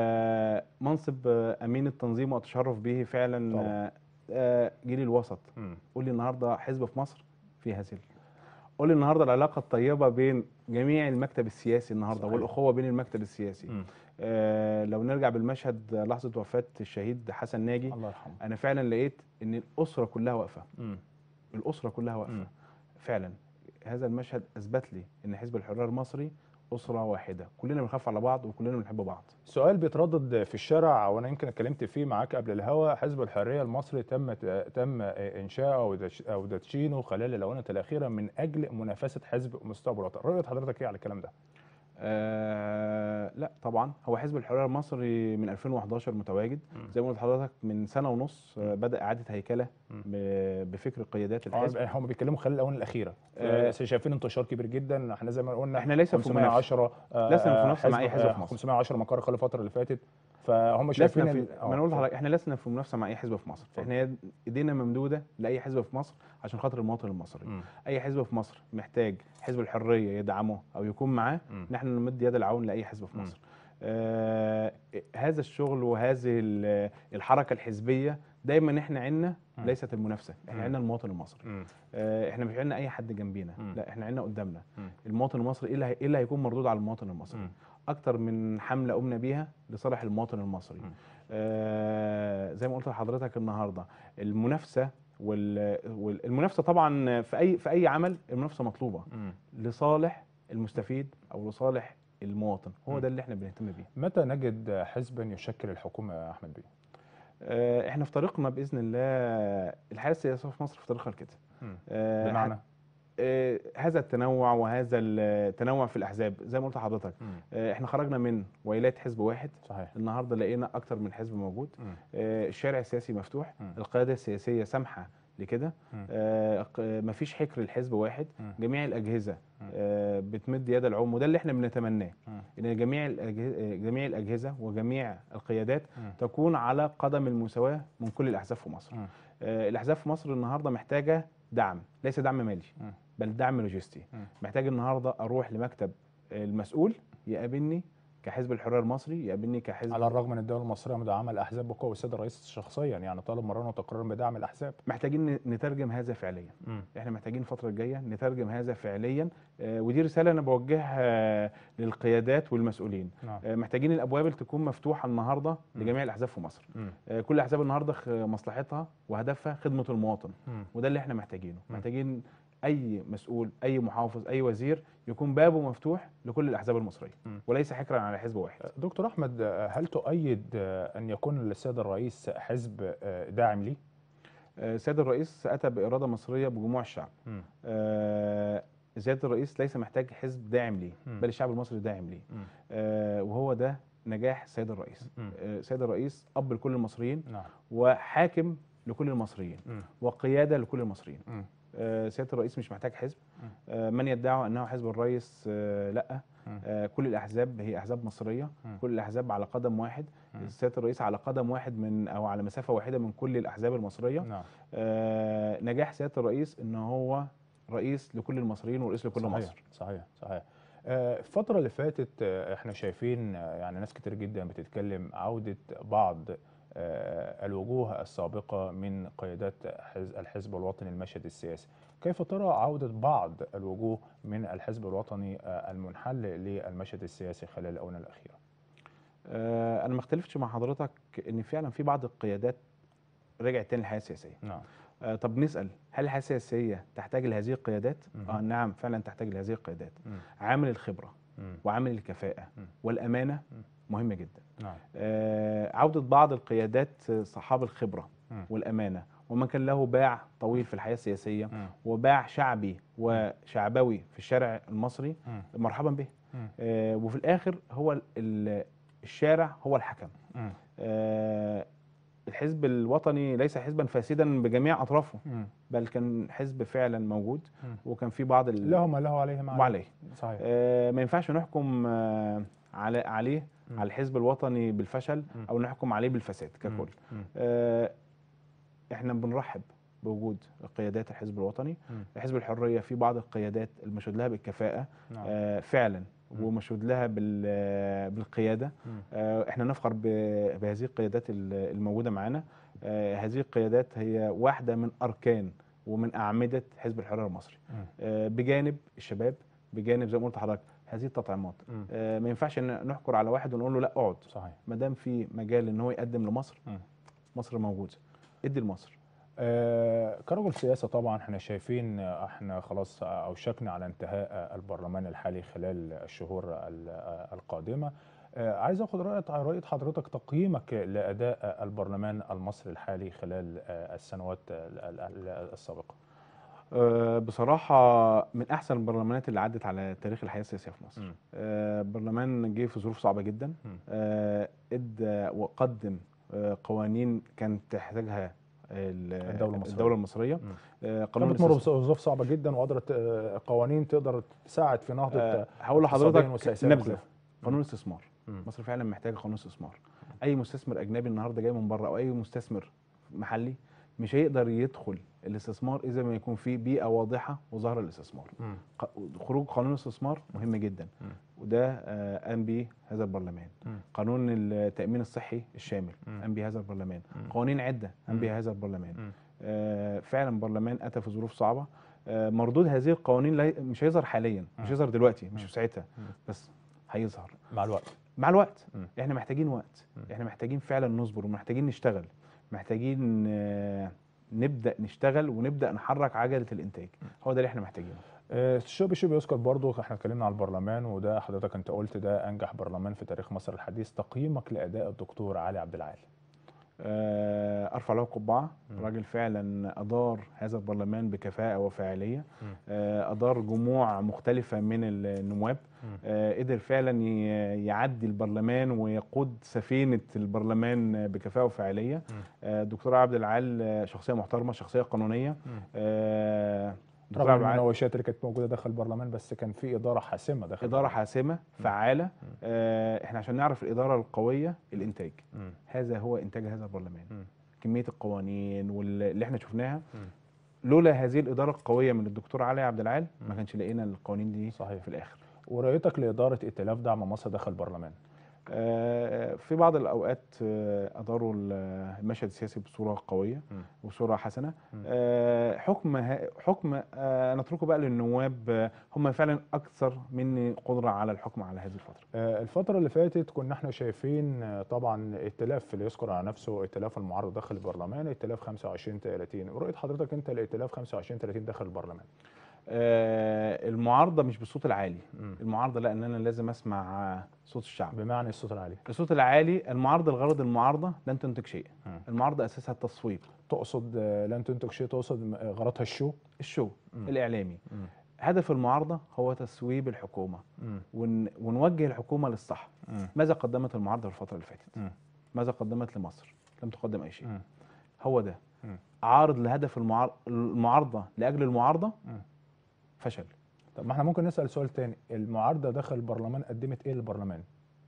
آه، منصب آه، امين التنظيم واتشرف به فعلا طبعا. آه، آه، جيل الوسط مم. قول لي النهارده حزب في مصر في هذه قول لي النهارده العلاقه الطيبه بين جميع المكتب السياسي النهارده صحيح. والاخوه بين المكتب السياسي مم. آه لو نرجع بالمشهد آه، لحظه وفاه الشهيد حسن ناجي الله يرحمه انا فعلا لقيت ان الاسره كلها واقفه مم. الاسره كلها مم. واقفه فعلا هذا المشهد اثبت لي ان حزب الحريه المصري اسره واحده كلنا بنخاف على بعض وكلنا بنحب بعض سؤال بيتردد في الشارع وانا يمكن اتكلمت فيه معاك قبل الهوا حزب الحريه المصري تم تم انشاؤه او دش- او تدشينه خلال الاونه الاخيره من اجل منافسه حزب مستقبل الوطن راي حضرتك ايه على الكلام ده آه لا طبعا هو حزب الحريه المصري من 2011 متواجد مم. زي ما قلت لحضرتك من سنه ونص آه مم. بدا اعاده هيكله مم. ب- بفكر قيادات آه، الحزب هم بيتكلموا خلال الاونه الاخيره آه، آه شايفين انتشار كبير جدا احنا زي ما قلنا احنا ليس في منافسه 510 آه، لسنا في آه، منافسة مع أي حزب آه، في مصر. 510 مقر خلال الفتره اللي فاتت فهم شايفين لسنا في ال- آه، ما انا قلت لحضرتك احنا لسنا في منافسه مع اي حزب في مصر اتفضل. احنا ايدينا ممدوده لاي حزب في مصر عشان خاطر المواطن المصري مم. اي حزب في مصر محتاج حزب الحريه يدعمه او يكون معاه مم. نحن نمد يد العون لاي حزب في مم. مصر آه هذا الشغل وهذه ال- الحركه الحزبيه دايما احنا عندنا مم. ليست المنافسه احنا مم. عندنا المواطن المصري مم. آه احنا مش عندنا اي حد جنبينا مم. لا احنا عندنا قدامنا مم. المواطن المصري ايه اللي هي- ايه اللي هيكون مردود على المواطن المصري مم. اكتر من حمله قمنا بيها لصالح المواطن المصري مم. آه زي ما قلت لحضرتك النهارده المنافسه وال- والمنافسه طبعا في اي في اي عمل المنافسه مطلوبه مم. لصالح المستفيد او لصالح المواطن هو مم. ده اللي احنا بنهتم بيه متى نجد حزبا يشكل الحكومه يا احمد بيه؟ آه احنا في طريقنا باذن الله الحياه السياسيه في مصر في طريقها لكده مم. آه بمعنى آه هذا التنوع وهذا التنوع في الاحزاب زي ما قلت لحضرتك مم. آه احنا خرجنا من ولايه حزب واحد صحيح النهارده لقينا اكتر من حزب موجود مم. آه، الشارع السياسي مفتوح مم. القياده السياسيه سامحه لكده مم. آه، ق- مفيش حكر لحزب واحد مم. جميع الاجهزه مم. آه، بتمد يد العون وده اللي احنا بنتمناه مم. ان جميع الأجهزة جميع الاجهزه وجميع القيادات مم. تكون على قدم المساواه من كل الاحزاب في مصر مم. آه، الاحزاب في مصر النهارده محتاجه دعم ليس دعم مالي مم. بل دعم لوجستي مم. محتاج النهارده اروح لمكتب المسؤول يقابلني كحزب الحريه المصري يقابلني كحزب على الرغم من الدوله المصريه مدعمه الاحزاب بقوه السيد الرئيس شخصيا يعني طالب مرارا وتكرارا بدعم الاحزاب محتاجين ن- نترجم هذا فعليا مم. احنا محتاجين الفتره الجايه نترجم هذا فعليا آه، ودي رساله انا بوجهها للقيادات والمسؤولين نعم آه، محتاجين الابواب تكون مفتوحه النهارده مم. لجميع الاحزاب في مصر مم. آه، كل الاحزاب النهارده خ- مصلحتها وهدفها خدمه المواطن مم. وده اللي احنا محتاجينه مم. محتاجين اي مسؤول اي محافظ اي وزير يكون بابه مفتوح لكل الاحزاب المصريه مم. وليس حكرا على حزب واحد دكتور احمد هل تؤيد ان يكون السيد الرئيس حزب داعم ليه؟ آه، سيد الرئيس اتى باراده مصريه بجموع الشعب مم. آه، سياده الرئيس ليس محتاج حزب داعم ليه مم. بل الشعب المصري داعم ليه مم. آه، وهو ده نجاح السيد الرئيس مم. آه، سيد الرئيس اب لكل المصريين نعم وحاكم لكل المصريين مم. وقياده لكل المصريين مم. آه، سياده الرئيس مش محتاج حزب مم. آه، من يدعي انه حزب الرئيس آه، لا مم. آه، كل الاحزاب هي احزاب مصريه مم. كل الاحزاب على قدم واحد مم. سياده الرئيس على قدم واحد من او على مسافه واحده من كل الاحزاب المصريه نعم آه، نجاح سياده الرئيس ان هو رئيس لكل المصريين ورئيس لكل صحيح مصر صحيح صحيح آه، الفترة اللي فاتت آه، احنا شايفين آه، يعني ناس كتير جدا بتتكلم عودة بعض آه، الوجوه السابقة من قيادات حز- الحزب الوطني المشهد السياسي كيف ترى عودة بعض الوجوه من الحزب الوطني آه، المنحل للمشهد السياسي خلال الآونة الأخيرة آه، انا ما اختلفتش مع حضرتك ان فعلا في بعض القيادات رجعت تاني للحياه السياسيه نعم آه، طب نسال هل الحياه السياسيه تحتاج لهذه القيادات مهم. اه نعم فعلا تحتاج لهذه القيادات مم. عامل الخبره مم. وعامل الكفاءه مم. والامانه مم. مهمه جدا نعم آه، عوده بعض القيادات آه، صحاب الخبره مم. والامانه ومن كان له باع طويل في الحياه السياسيه مم. وباع شعبي وشعبوي في الشارع المصري مم. مرحبا به مم. آه، وفي الاخر هو ال- ال- الشارع هو الحكم مم. آه، الحزب الوطني ليس حزبا فاسدا بجميع اطرافه مم. بل كان حزب فعلا موجود مم. وكان في بعض ال- له ما له عليه ما عليه وعليه صحيح آه، ما ينفعش نحكم آه، على عليه مم. على الحزب الوطني بالفشل مم. او نحكم عليه بالفساد ككل مم. آه، احنا بنرحب بوجود قيادات الحزب الوطني مم. حزب الحريه في بعض القيادات المشهود لها بالكفاءه نعم آه، فعلا مم. ومشهود لها بال- آه، بالقياده مم. آه، احنا نفخر ب- بهذه القيادات ال- الموجوده معانا آه، هذه القيادات هي واحده من اركان ومن اعمده حزب الحريه المصري مم. آه، بجانب الشباب بجانب زي ما قلت لحضرتك هذه التطعيمات مم. آه، ما ينفعش ان نحكر على واحد ونقول له لا اقعد صحيح ما دام في مجال ان هو يقدم لمصر مم. مصر موجوده ادي لمصر آه، كرجل سياسة طبعا احنا شايفين آه، احنا خلاص اوشكنا على انتهاء آه، البرلمان الحالي خلال الشهور ال- آه، القادمة آه، عايز اخد رأي رأي حضرتك تقييمك لأداء آه، البرلمان المصري الحالي خلال آه، السنوات ال- ال- ال- السابقة آه، بصراحه من احسن البرلمانات اللي عدت على تاريخ الحياه السياسيه في مصر مم. آه، برلمان جه في ظروف صعبه جدا مم. آه، ادى وقدم آه، قوانين كانت تحتاجها ال- الدولة المصرية. الدوله المصريه مم. آه، كانت قانون بتمر الاستثمار. بظروف صعبة جدا وقدرت آه، قوانين تقدر تساعد في نهضة آه، آه، هقول اقتصادياً لحضرتك وسياسياً نبذه مختلفة. قانون الاستثمار مم. مصر فعلا محتاجه قانون استثمار اي مستثمر اجنبي النهارده جاي من بره او اي مستثمر محلي مش هيقدر يدخل الاستثمار اذا ما يكون في بيئه واضحه وظاهره للاستثمار مم. ق- خروج قانون الاستثمار مهم جدا مم. وده آه، قام به هذا البرلمان مم. قانون التامين الصحي الشامل مم. قام به هذا البرلمان مم. قوانين عده قام مم. بها هذا البرلمان مم. آه، فعلا برلمان اتى في ظروف صعبه آه، مردود هذه القوانين لا- مش هيظهر حاليا مش مم. هيظهر دلوقتي مش مم. في ساعتها مم. بس هيظهر مع الوقت مع الوقت مم. احنا محتاجين وقت مم. احنا محتاجين فعلا نصبر ومحتاجين نشتغل محتاجين آه، نبدا نشتغل ونبدا نحرك عجله الانتاج هو ده اللي احنا محتاجينه آه، الشوبي شوبي يذكر برضو احنا اتكلمنا على البرلمان وده حضرتك انت قلت ده انجح برلمان في تاريخ مصر الحديث تقييمك لاداء الدكتور علي عبد العال آه، ارفع له القبعه مم. راجل فعلا ادار هذا البرلمان بكفاءه وفاعليه مم. آه، ادار جموع مختلفه من النواب مم. آه، قدر فعلا ي- يعدي البرلمان ويقود سفينه البرلمان بكفاءه وفاعليه مم. آه، الدكتور عبد العال آه، شخصيه محترمه شخصيه قانونيه مم. آه، دكتور رغم عبد العال المناوشات اللي كانت موجوده داخل البرلمان بس كان في اداره حاسمه داخل اداره حاسمه فعاله مم. آه، احنا عشان نعرف الاداره القويه الانتاج مم. هذا هو انتاج هذا البرلمان مم. كميه القوانين واللي احنا شفناها مم. لولا هذه الاداره القويه من الدكتور علي عبد العال مم. ما كانش لقينا القوانين دي صحيح في الاخر ورؤيتك لاداره ائتلاف دعم مصر داخل البرلمان آه، في بعض الاوقات آه، اداروا ال- المشهد السياسي بصوره قويه مم. وبصوره حسنه مم. آه، حكم ه- حكم آه، نتركه بقى للنواب آه، هم فعلا اكثر مني قدره على الحكم على هذه الفتره آه، الفترة اللي فاتت كنا احنا شايفين آه، طبعا ائتلاف اللي يذكر على نفسه ائتلاف المعارضة داخل البرلمان ائتلاف 25 30 رؤية حضرتك انت الائتلاف 25 30 داخل البرلمان آه، المعارضه مش بالصوت العالي مم. المعارضه لا ان انا لازم اسمع آه، صوت الشعب بمعنى الصوت العالي الصوت العالي المعارضه الغرض المعارضه لن تنتج شيء مم. المعارضه اساسها التصويت تقصد آه، لن تنتج شيء تقصد م- آه، غرضها الشو الشو مم. الاعلامي مم. هدف المعارضه هو تسويب الحكومه مم. ون... ونوجه الحكومه للصح مم. ماذا قدمت المعارضه في الفتره اللي فاتت مم. ماذا قدمت لمصر لم تقدم اي شيء مم. هو ده مم. عارض لهدف المعار... المعارضه لاجل المعارضه مم. فشل طب ما احنا ممكن نسأل سؤال تاني المعارضة داخل البرلمان قدمت ايه للبرلمان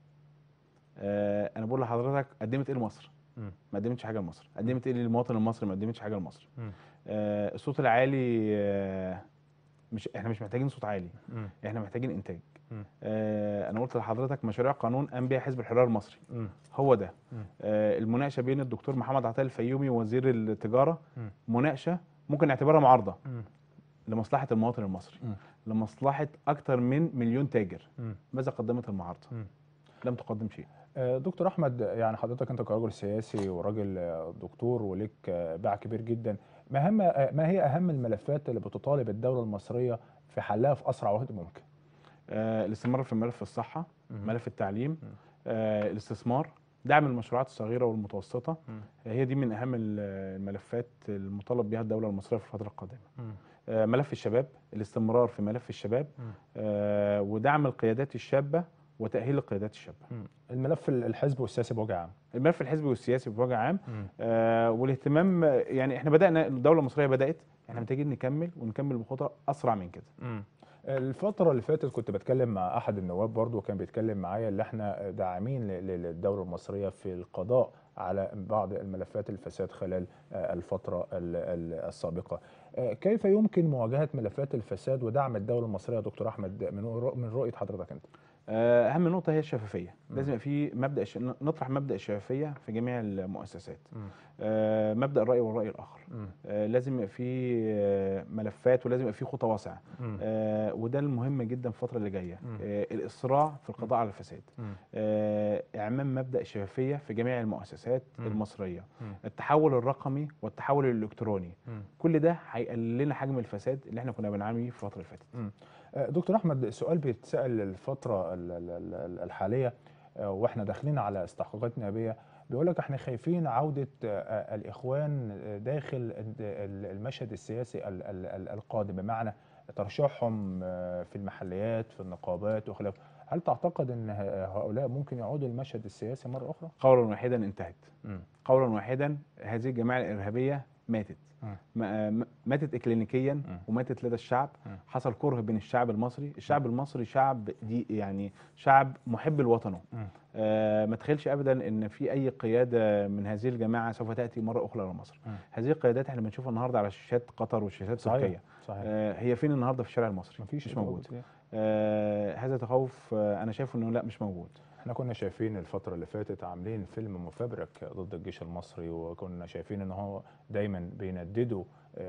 آه انا بقول لحضرتك قدمت ايه لمصر مم. ما قدمتش حاجه لمصر قدمت ايه للمواطن المصري ما قدمتش حاجه لمصر مم. آه الصوت العالي آه مش احنا مش محتاجين صوت عالي مم. احنا محتاجين انتاج مم. آه انا قلت لحضرتك مشاريع قانون قام بيها حزب الحريه المصري مم. هو ده مم. آه المناقشه بين الدكتور محمد عطيه الفيومي وزير التجاره مم. مناقشه ممكن نعتبرها معارضه مم. لمصلحه المواطن المصري مم. لمصلحه اكثر من مليون تاجر مم. ماذا قدمت المعارضه مم. لم تقدم شيء آه، دكتور احمد يعني حضرتك انت كراجل سياسي وراجل آه، دكتور وليك آه، باع كبير جدا ما هم آه، ما هي اهم الملفات اللي بتطالب الدوله المصريه في حلها في اسرع وقت ممكن آه الاستمرار في ملف الصحه مم. ملف التعليم مم. آه الاستثمار دعم المشروعات الصغيره والمتوسطه مم. هي دي من اهم ال- الملفات المطالب بها الدوله المصريه في الفتره القادمه مم. آه، ملف الشباب الاستمرار في ملف الشباب مم. آه، ودعم القيادات الشابه وتاهيل القيادات الشابه مم. الملف ال- الحزب والسياسي بوجه عام الملف الحزبي والسياسي بوجه عام مم. آه، والاهتمام آه، يعني احنا بدانا الدوله المصريه بدات احنا محتاجين نكمل ونكمل بخطى اسرع من كده مم. الفترة اللي فاتت كنت بتكلم مع أحد النواب برضو وكان بيتكلم معايا اللي احنا داعمين ل- ل- للدولة المصرية في القضاء على بعض الملفات الفساد خلال آه، الفترة ال- ال- السابقة آه، كيف يمكن مواجهة ملفات الفساد ودعم الدولة المصرية يا دكتور أحمد من رؤ- من رؤية حضرتك أنت؟ آه، اهم نقطه هي الشفافيه مم. لازم يبقى في مبدا الش... نطرح مبدا الشفافيه في جميع المؤسسات مم. آه، مبدا الراي والراي الاخر مم. آه، لازم يبقى في آه، ملفات ولازم يبقى في خطى واسعه مم. آه، وده المهم جدا في الفتره اللي جايه مم. آه، الاسراع في القضاء على الفساد مم. آه، اعمام مبدا الشفافيه في جميع المؤسسات مم. المصريه مم. التحول الرقمي والتحول الالكتروني مم. كل ده هيقلل لنا حجم الفساد اللي احنا كنا بنعاني فيه في الفتره اللي فاتت آه، دكتور احمد سؤال بيتسال الفتره ال- ال- ال- الحاليه آه، واحنا داخلين على استحقاقات نيابيه بيقول لك احنا خايفين عوده آه، الاخوان داخل ال- ال- المشهد السياسي ال- ال- ال- القادم بمعنى ترشحهم آه، في المحليات في النقابات وخلافه هل تعتقد ان ه- هؤلاء ممكن يعودوا المشهد السياسي مره اخرى؟ قولا واحدا انتهت مم. قولا واحدا هذه الجماعه الارهابيه ماتت مم. ما- م- ماتت اكلينيكيا مم. وماتت لدى الشعب مم. حصل كره بين الشعب المصري الشعب المصري شعب دي يعني شعب محب لوطنه مم. آه ما تخيلش ابدا ان في اي قياده من هذه الجماعه سوف تاتي مره اخرى الى مصر مم. هذه القيادات احنا بنشوفها النهارده على شاشات قطر وشاشات تركيا صحيح آه هي فين النهارده في الشارع المصري مفيش مش موجود تواجد. آه هذا تخوف آه انا شايف انه لا مش موجود احنا كنا شايفين الفترة اللي فاتت عاملين فيلم مفبرك ضد الجيش المصري وكنا شايفين ان هو دايما بينددوا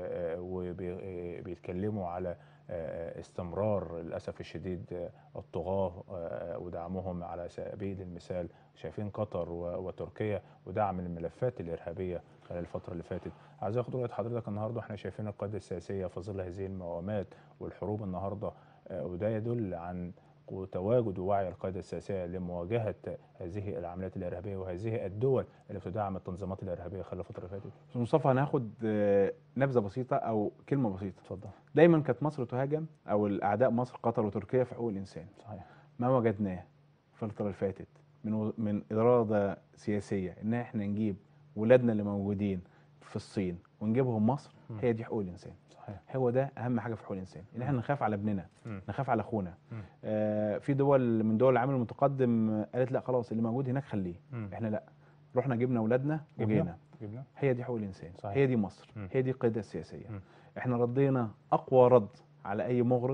وبيتكلموا على آه، استمرار للأسف الشديد آه، الطغاة آه، ودعمهم على سبيل المثال شايفين قطر و- وتركيا ودعم الملفات الإرهابية خلال الفترة اللي فاتت عايز اخد رؤية حضرتك النهاردة احنا شايفين القيادة السياسية في ظل هذه الموامات والحروب النهاردة آه، وده يدل عن وتواجد ووعي القيادة السياسية لمواجهة هذه العمليات الإرهابية وهذه الدول اللي بتدعم التنظيمات الإرهابية خلال الفترة اللي فاتت أستاذ مصطفى هناخد آه، نبذه بسيطه او كلمه بسيطه اتفضل دايما كانت مصر تهاجم او الاعداء مصر قطر وتركيا في حقوق الانسان صحيح ما وجدناه في الفتره اللي فاتت من و- من اراده سياسيه ان احنا نجيب ولادنا اللي موجودين في الصين ونجيبهم مصر مم. هي دي حقوق الانسان صحيح هو ده اهم حاجه في حقوق الانسان ان احنا نخاف على ابننا مم. نخاف على اخونا مم. آه في دول من دول العالم المتقدم قالت لا خلاص اللي موجود هناك خليه مم. احنا لا رحنا جبنا اولادنا جبنا؟ وجينا جبنا هي دي حقوق الانسان صحيح. هي دي مصر مم. هي دي القياده السياسيه مم. احنا ردينا اقوى رد على اي مغرض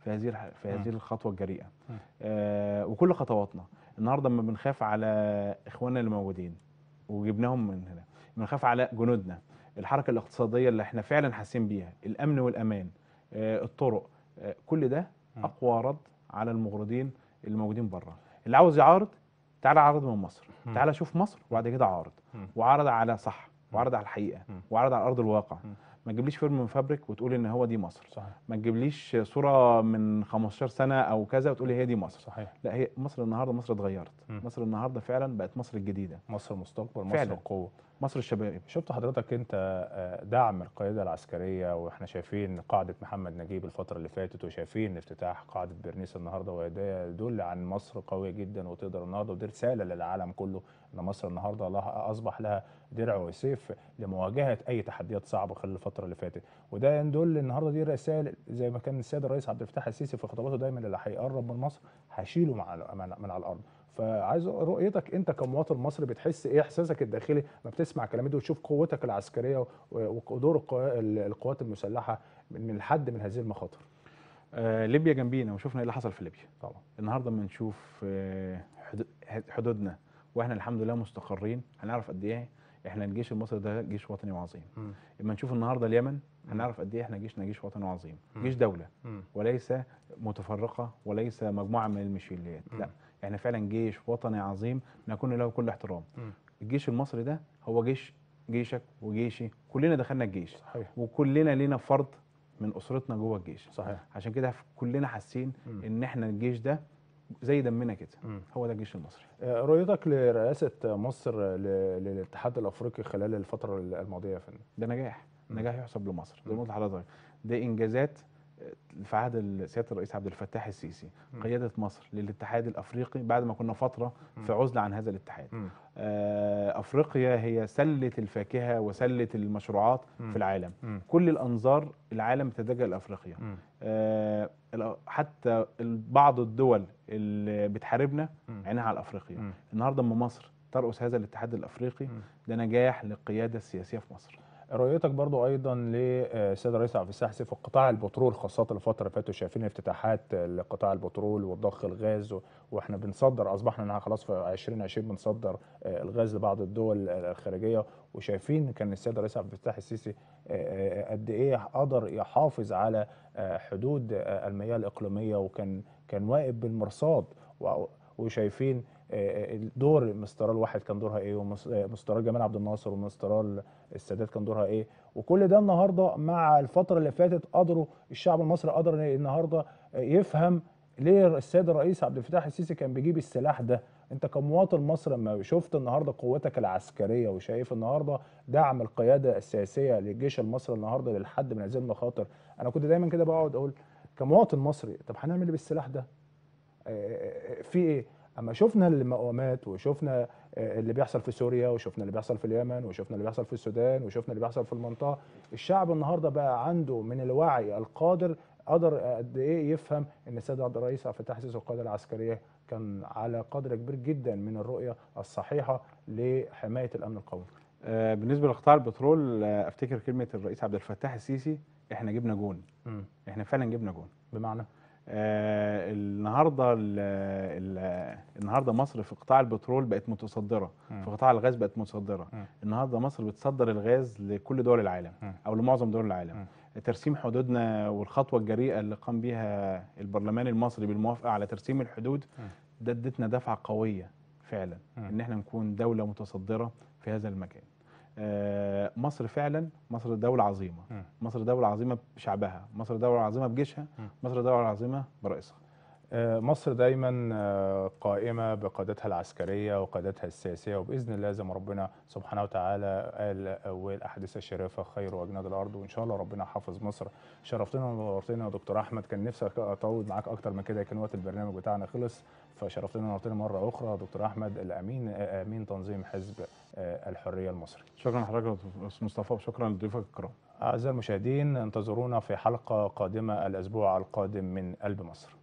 في هذه الح- في مم. هذه الخطوه الجريئه مم. آه وكل خطواتنا النهارده لما بنخاف على اخواننا اللي موجودين وجبناهم من هنا بنخاف على جنودنا الحركه الاقتصاديه اللي احنا فعلا حاسين بيها الامن والامان آه الطرق آه كل ده مم. اقوى رد على المغرضين اللي موجودين بره اللي عاوز يعارض تعالى عارض من مصر مم. تعالى شوف مصر وبعد كده عارض مم. وعرض على صح وعرض على الحقيقه مم. وعرض على ارض الواقع مم. ما تجيبليش فيلم من فابريك وتقول ان هو دي مصر صحيح ما تجيبليش صوره من 15 سنه او كذا وتقول لي هي دي مصر صحيح لا هي مصر النهارده مصر اتغيرت مم. مصر النهارده فعلا بقت مصر الجديده مصر المستقبل مصر فعلا. القوه مصر الشباب شفت حضرتك انت آه، دعم القياده العسكريه واحنا شايفين قاعده محمد نجيب الفتره اللي فاتت وشايفين افتتاح قاعده برنيس النهارده وده يدل عن مصر قويه جدا وتقدر النهارده ودي رساله للعالم كله ان مصر النهارده لها اصبح لها درع وسيف لمواجهه اي تحديات صعبه خلال الفتره اللي فاتت وده يدل النهارده دي رسائل زي ما كان السيد الرئيس عبد الفتاح السيسي في خطاباته دايما اللي هيقرب من مصر هشيله مع من من على الارض فعايز رؤيتك انت كمواطن مصري بتحس ايه احساسك الداخلي لما بتسمع كلام دي وتشوف قوتك العسكريه و- ودور القوا- القوات المسلحه من من الحد من هذه المخاطر آه ليبيا جنبينا وشفنا ايه اللي حصل في ليبيا طبعا النهارده لما نشوف آه حدود- حدودنا واحنا الحمد لله مستقرين هنعرف قد ايه احنا الجيش المصري ده جيش وطني وعظيم مم. لما نشوف النهارده اليمن هنعرف قد ايه احنا جيشنا جيش وطني وعظيم مم. جيش دوله مم. وليس متفرقه وليس مجموعه من الميشيليات لا مم. احنا فعلا جيش وطني عظيم نكون له كل احترام مم. الجيش المصري ده هو جيش جيشك وجيشي كلنا دخلنا الجيش صحيح وكلنا لينا فرد من اسرتنا جوه الجيش صحيح عشان كده كلنا حاسين مم. ان احنا الجيش ده زي دمنا كده مم. هو ده الجيش المصري آه، رؤيتك لرئاسه مصر ل- للاتحاد الافريقي خلال الفتره الماضيه يا فندم ده نجاح مم. نجاح يحسب لمصر زي مم. ما قلت لحضرتك ده انجازات في عهد ال- سياده الرئيس عبد الفتاح السيسي مم. قياده مصر للاتحاد الافريقي بعد ما كنا فتره مم. في عزله عن هذا الاتحاد مم. آه، افريقيا هي سله الفاكهه وسله المشروعات مم. في العالم مم. كل الانظار العالم تتجه لافريقيا مم. آه، الأ- حتى ال- بعض الدول اللي بتحاربنا مم. عينها على افريقيا مم. النهارده اما مصر ترأس هذا الاتحاد الافريقي مم. ده نجاح للقياده السياسيه في مصر رؤيتك برضو ايضا للسيد الرئيس عبد الفتاح السيسي في قطاع البترول خاصه الفتره اللي فاتت شايفين افتتاحات لقطاع البترول وضخ الغاز و- واحنا بنصدر اصبحنا انها خلاص في 2020 بنصدر آه، الغاز لبعض الدول الخارجيه وشايفين كان السيد الرئيس عبد الفتاح السيسي آه، آه، قد ايه قدر يحافظ على آه، حدود آه، المياه الاقليميه وكان كان واقف بالمرصاد و- وشايفين آه، دور مسترال واحد كان دورها ايه ومسترال جمال عبد الناصر ومسترال السادات كان دورها ايه وكل ده النهارده مع الفتره اللي فاتت قدروا الشعب المصري قدر النهارده يفهم ليه السيد الرئيس عبد الفتاح السيسي كان بيجيب السلاح ده انت كمواطن مصري لما شفت النهارده قوتك العسكريه وشايف النهارده دعم القياده السياسيه للجيش المصري النهارده للحد من هذه المخاطر انا كنت دايما كده بقعد اقول كمواطن مصري طب هنعمل ايه بالسلاح ده آه، في ايه اما شفنا المقاومات وشفنا آه، اللي بيحصل في سوريا وشفنا اللي بيحصل في اليمن وشفنا اللي بيحصل في السودان وشفنا اللي بيحصل في المنطقه الشعب النهارده بقى عنده من الوعي القادر قدر قد ايه يفهم ان السيد عبد الرئيس عبد الفتاح السيسي والقياده العسكريه كان على قدر كبير جدا من الرؤيه الصحيحه لحمايه الامن القومي. آه، بالنسبه لقطاع البترول آه، افتكر كلمه الرئيس عبد الفتاح السيسي احنا جبنا جون مم. احنا فعلا جبنا جون بمعنى آه النهارده ال ال النهارده مصر في قطاع البترول بقت متصدره مم. في قطاع الغاز بقت متصدره مم. النهارده مصر بتصدر الغاز لكل دول العالم مم. او لمعظم دول العالم مم. ترسيم حدودنا والخطوه الجريئه اللي قام بيها البرلمان المصري بالموافقه على ترسيم الحدود مم. ده ادتنا دفعه قويه فعلا مم. ان احنا نكون دوله متصدره في هذا المكان آه، مصر فعلا مصر دولة عظيمة مم. مصر دولة عظيمة بشعبها مصر دولة عظيمة بجيشها مم. مصر دولة عظيمة برئيسها آه، مصر دايما آه، قائمة بقادتها العسكرية وقادتها السياسية وبإذن الله زي ما ربنا سبحانه وتعالى قال والأحاديث الشريفة خير وأجناد الأرض وإن شاء الله ربنا حافظ مصر شرفتنا ونورتنا يا دكتور أحمد كان نفسي أطول معاك أكتر من كده كان وقت البرنامج بتاعنا خلص فشرفتنا ونورتنا مرة أخرى دكتور أحمد الأمين آه، أمين تنظيم حزب آه، الحرية المصري شكرا لحضرتك يا أستاذ مصطفى وشكرا لضيوفك الكرام أعزائي المشاهدين انتظرونا في حلقة قادمة الأسبوع القادم من قلب مصر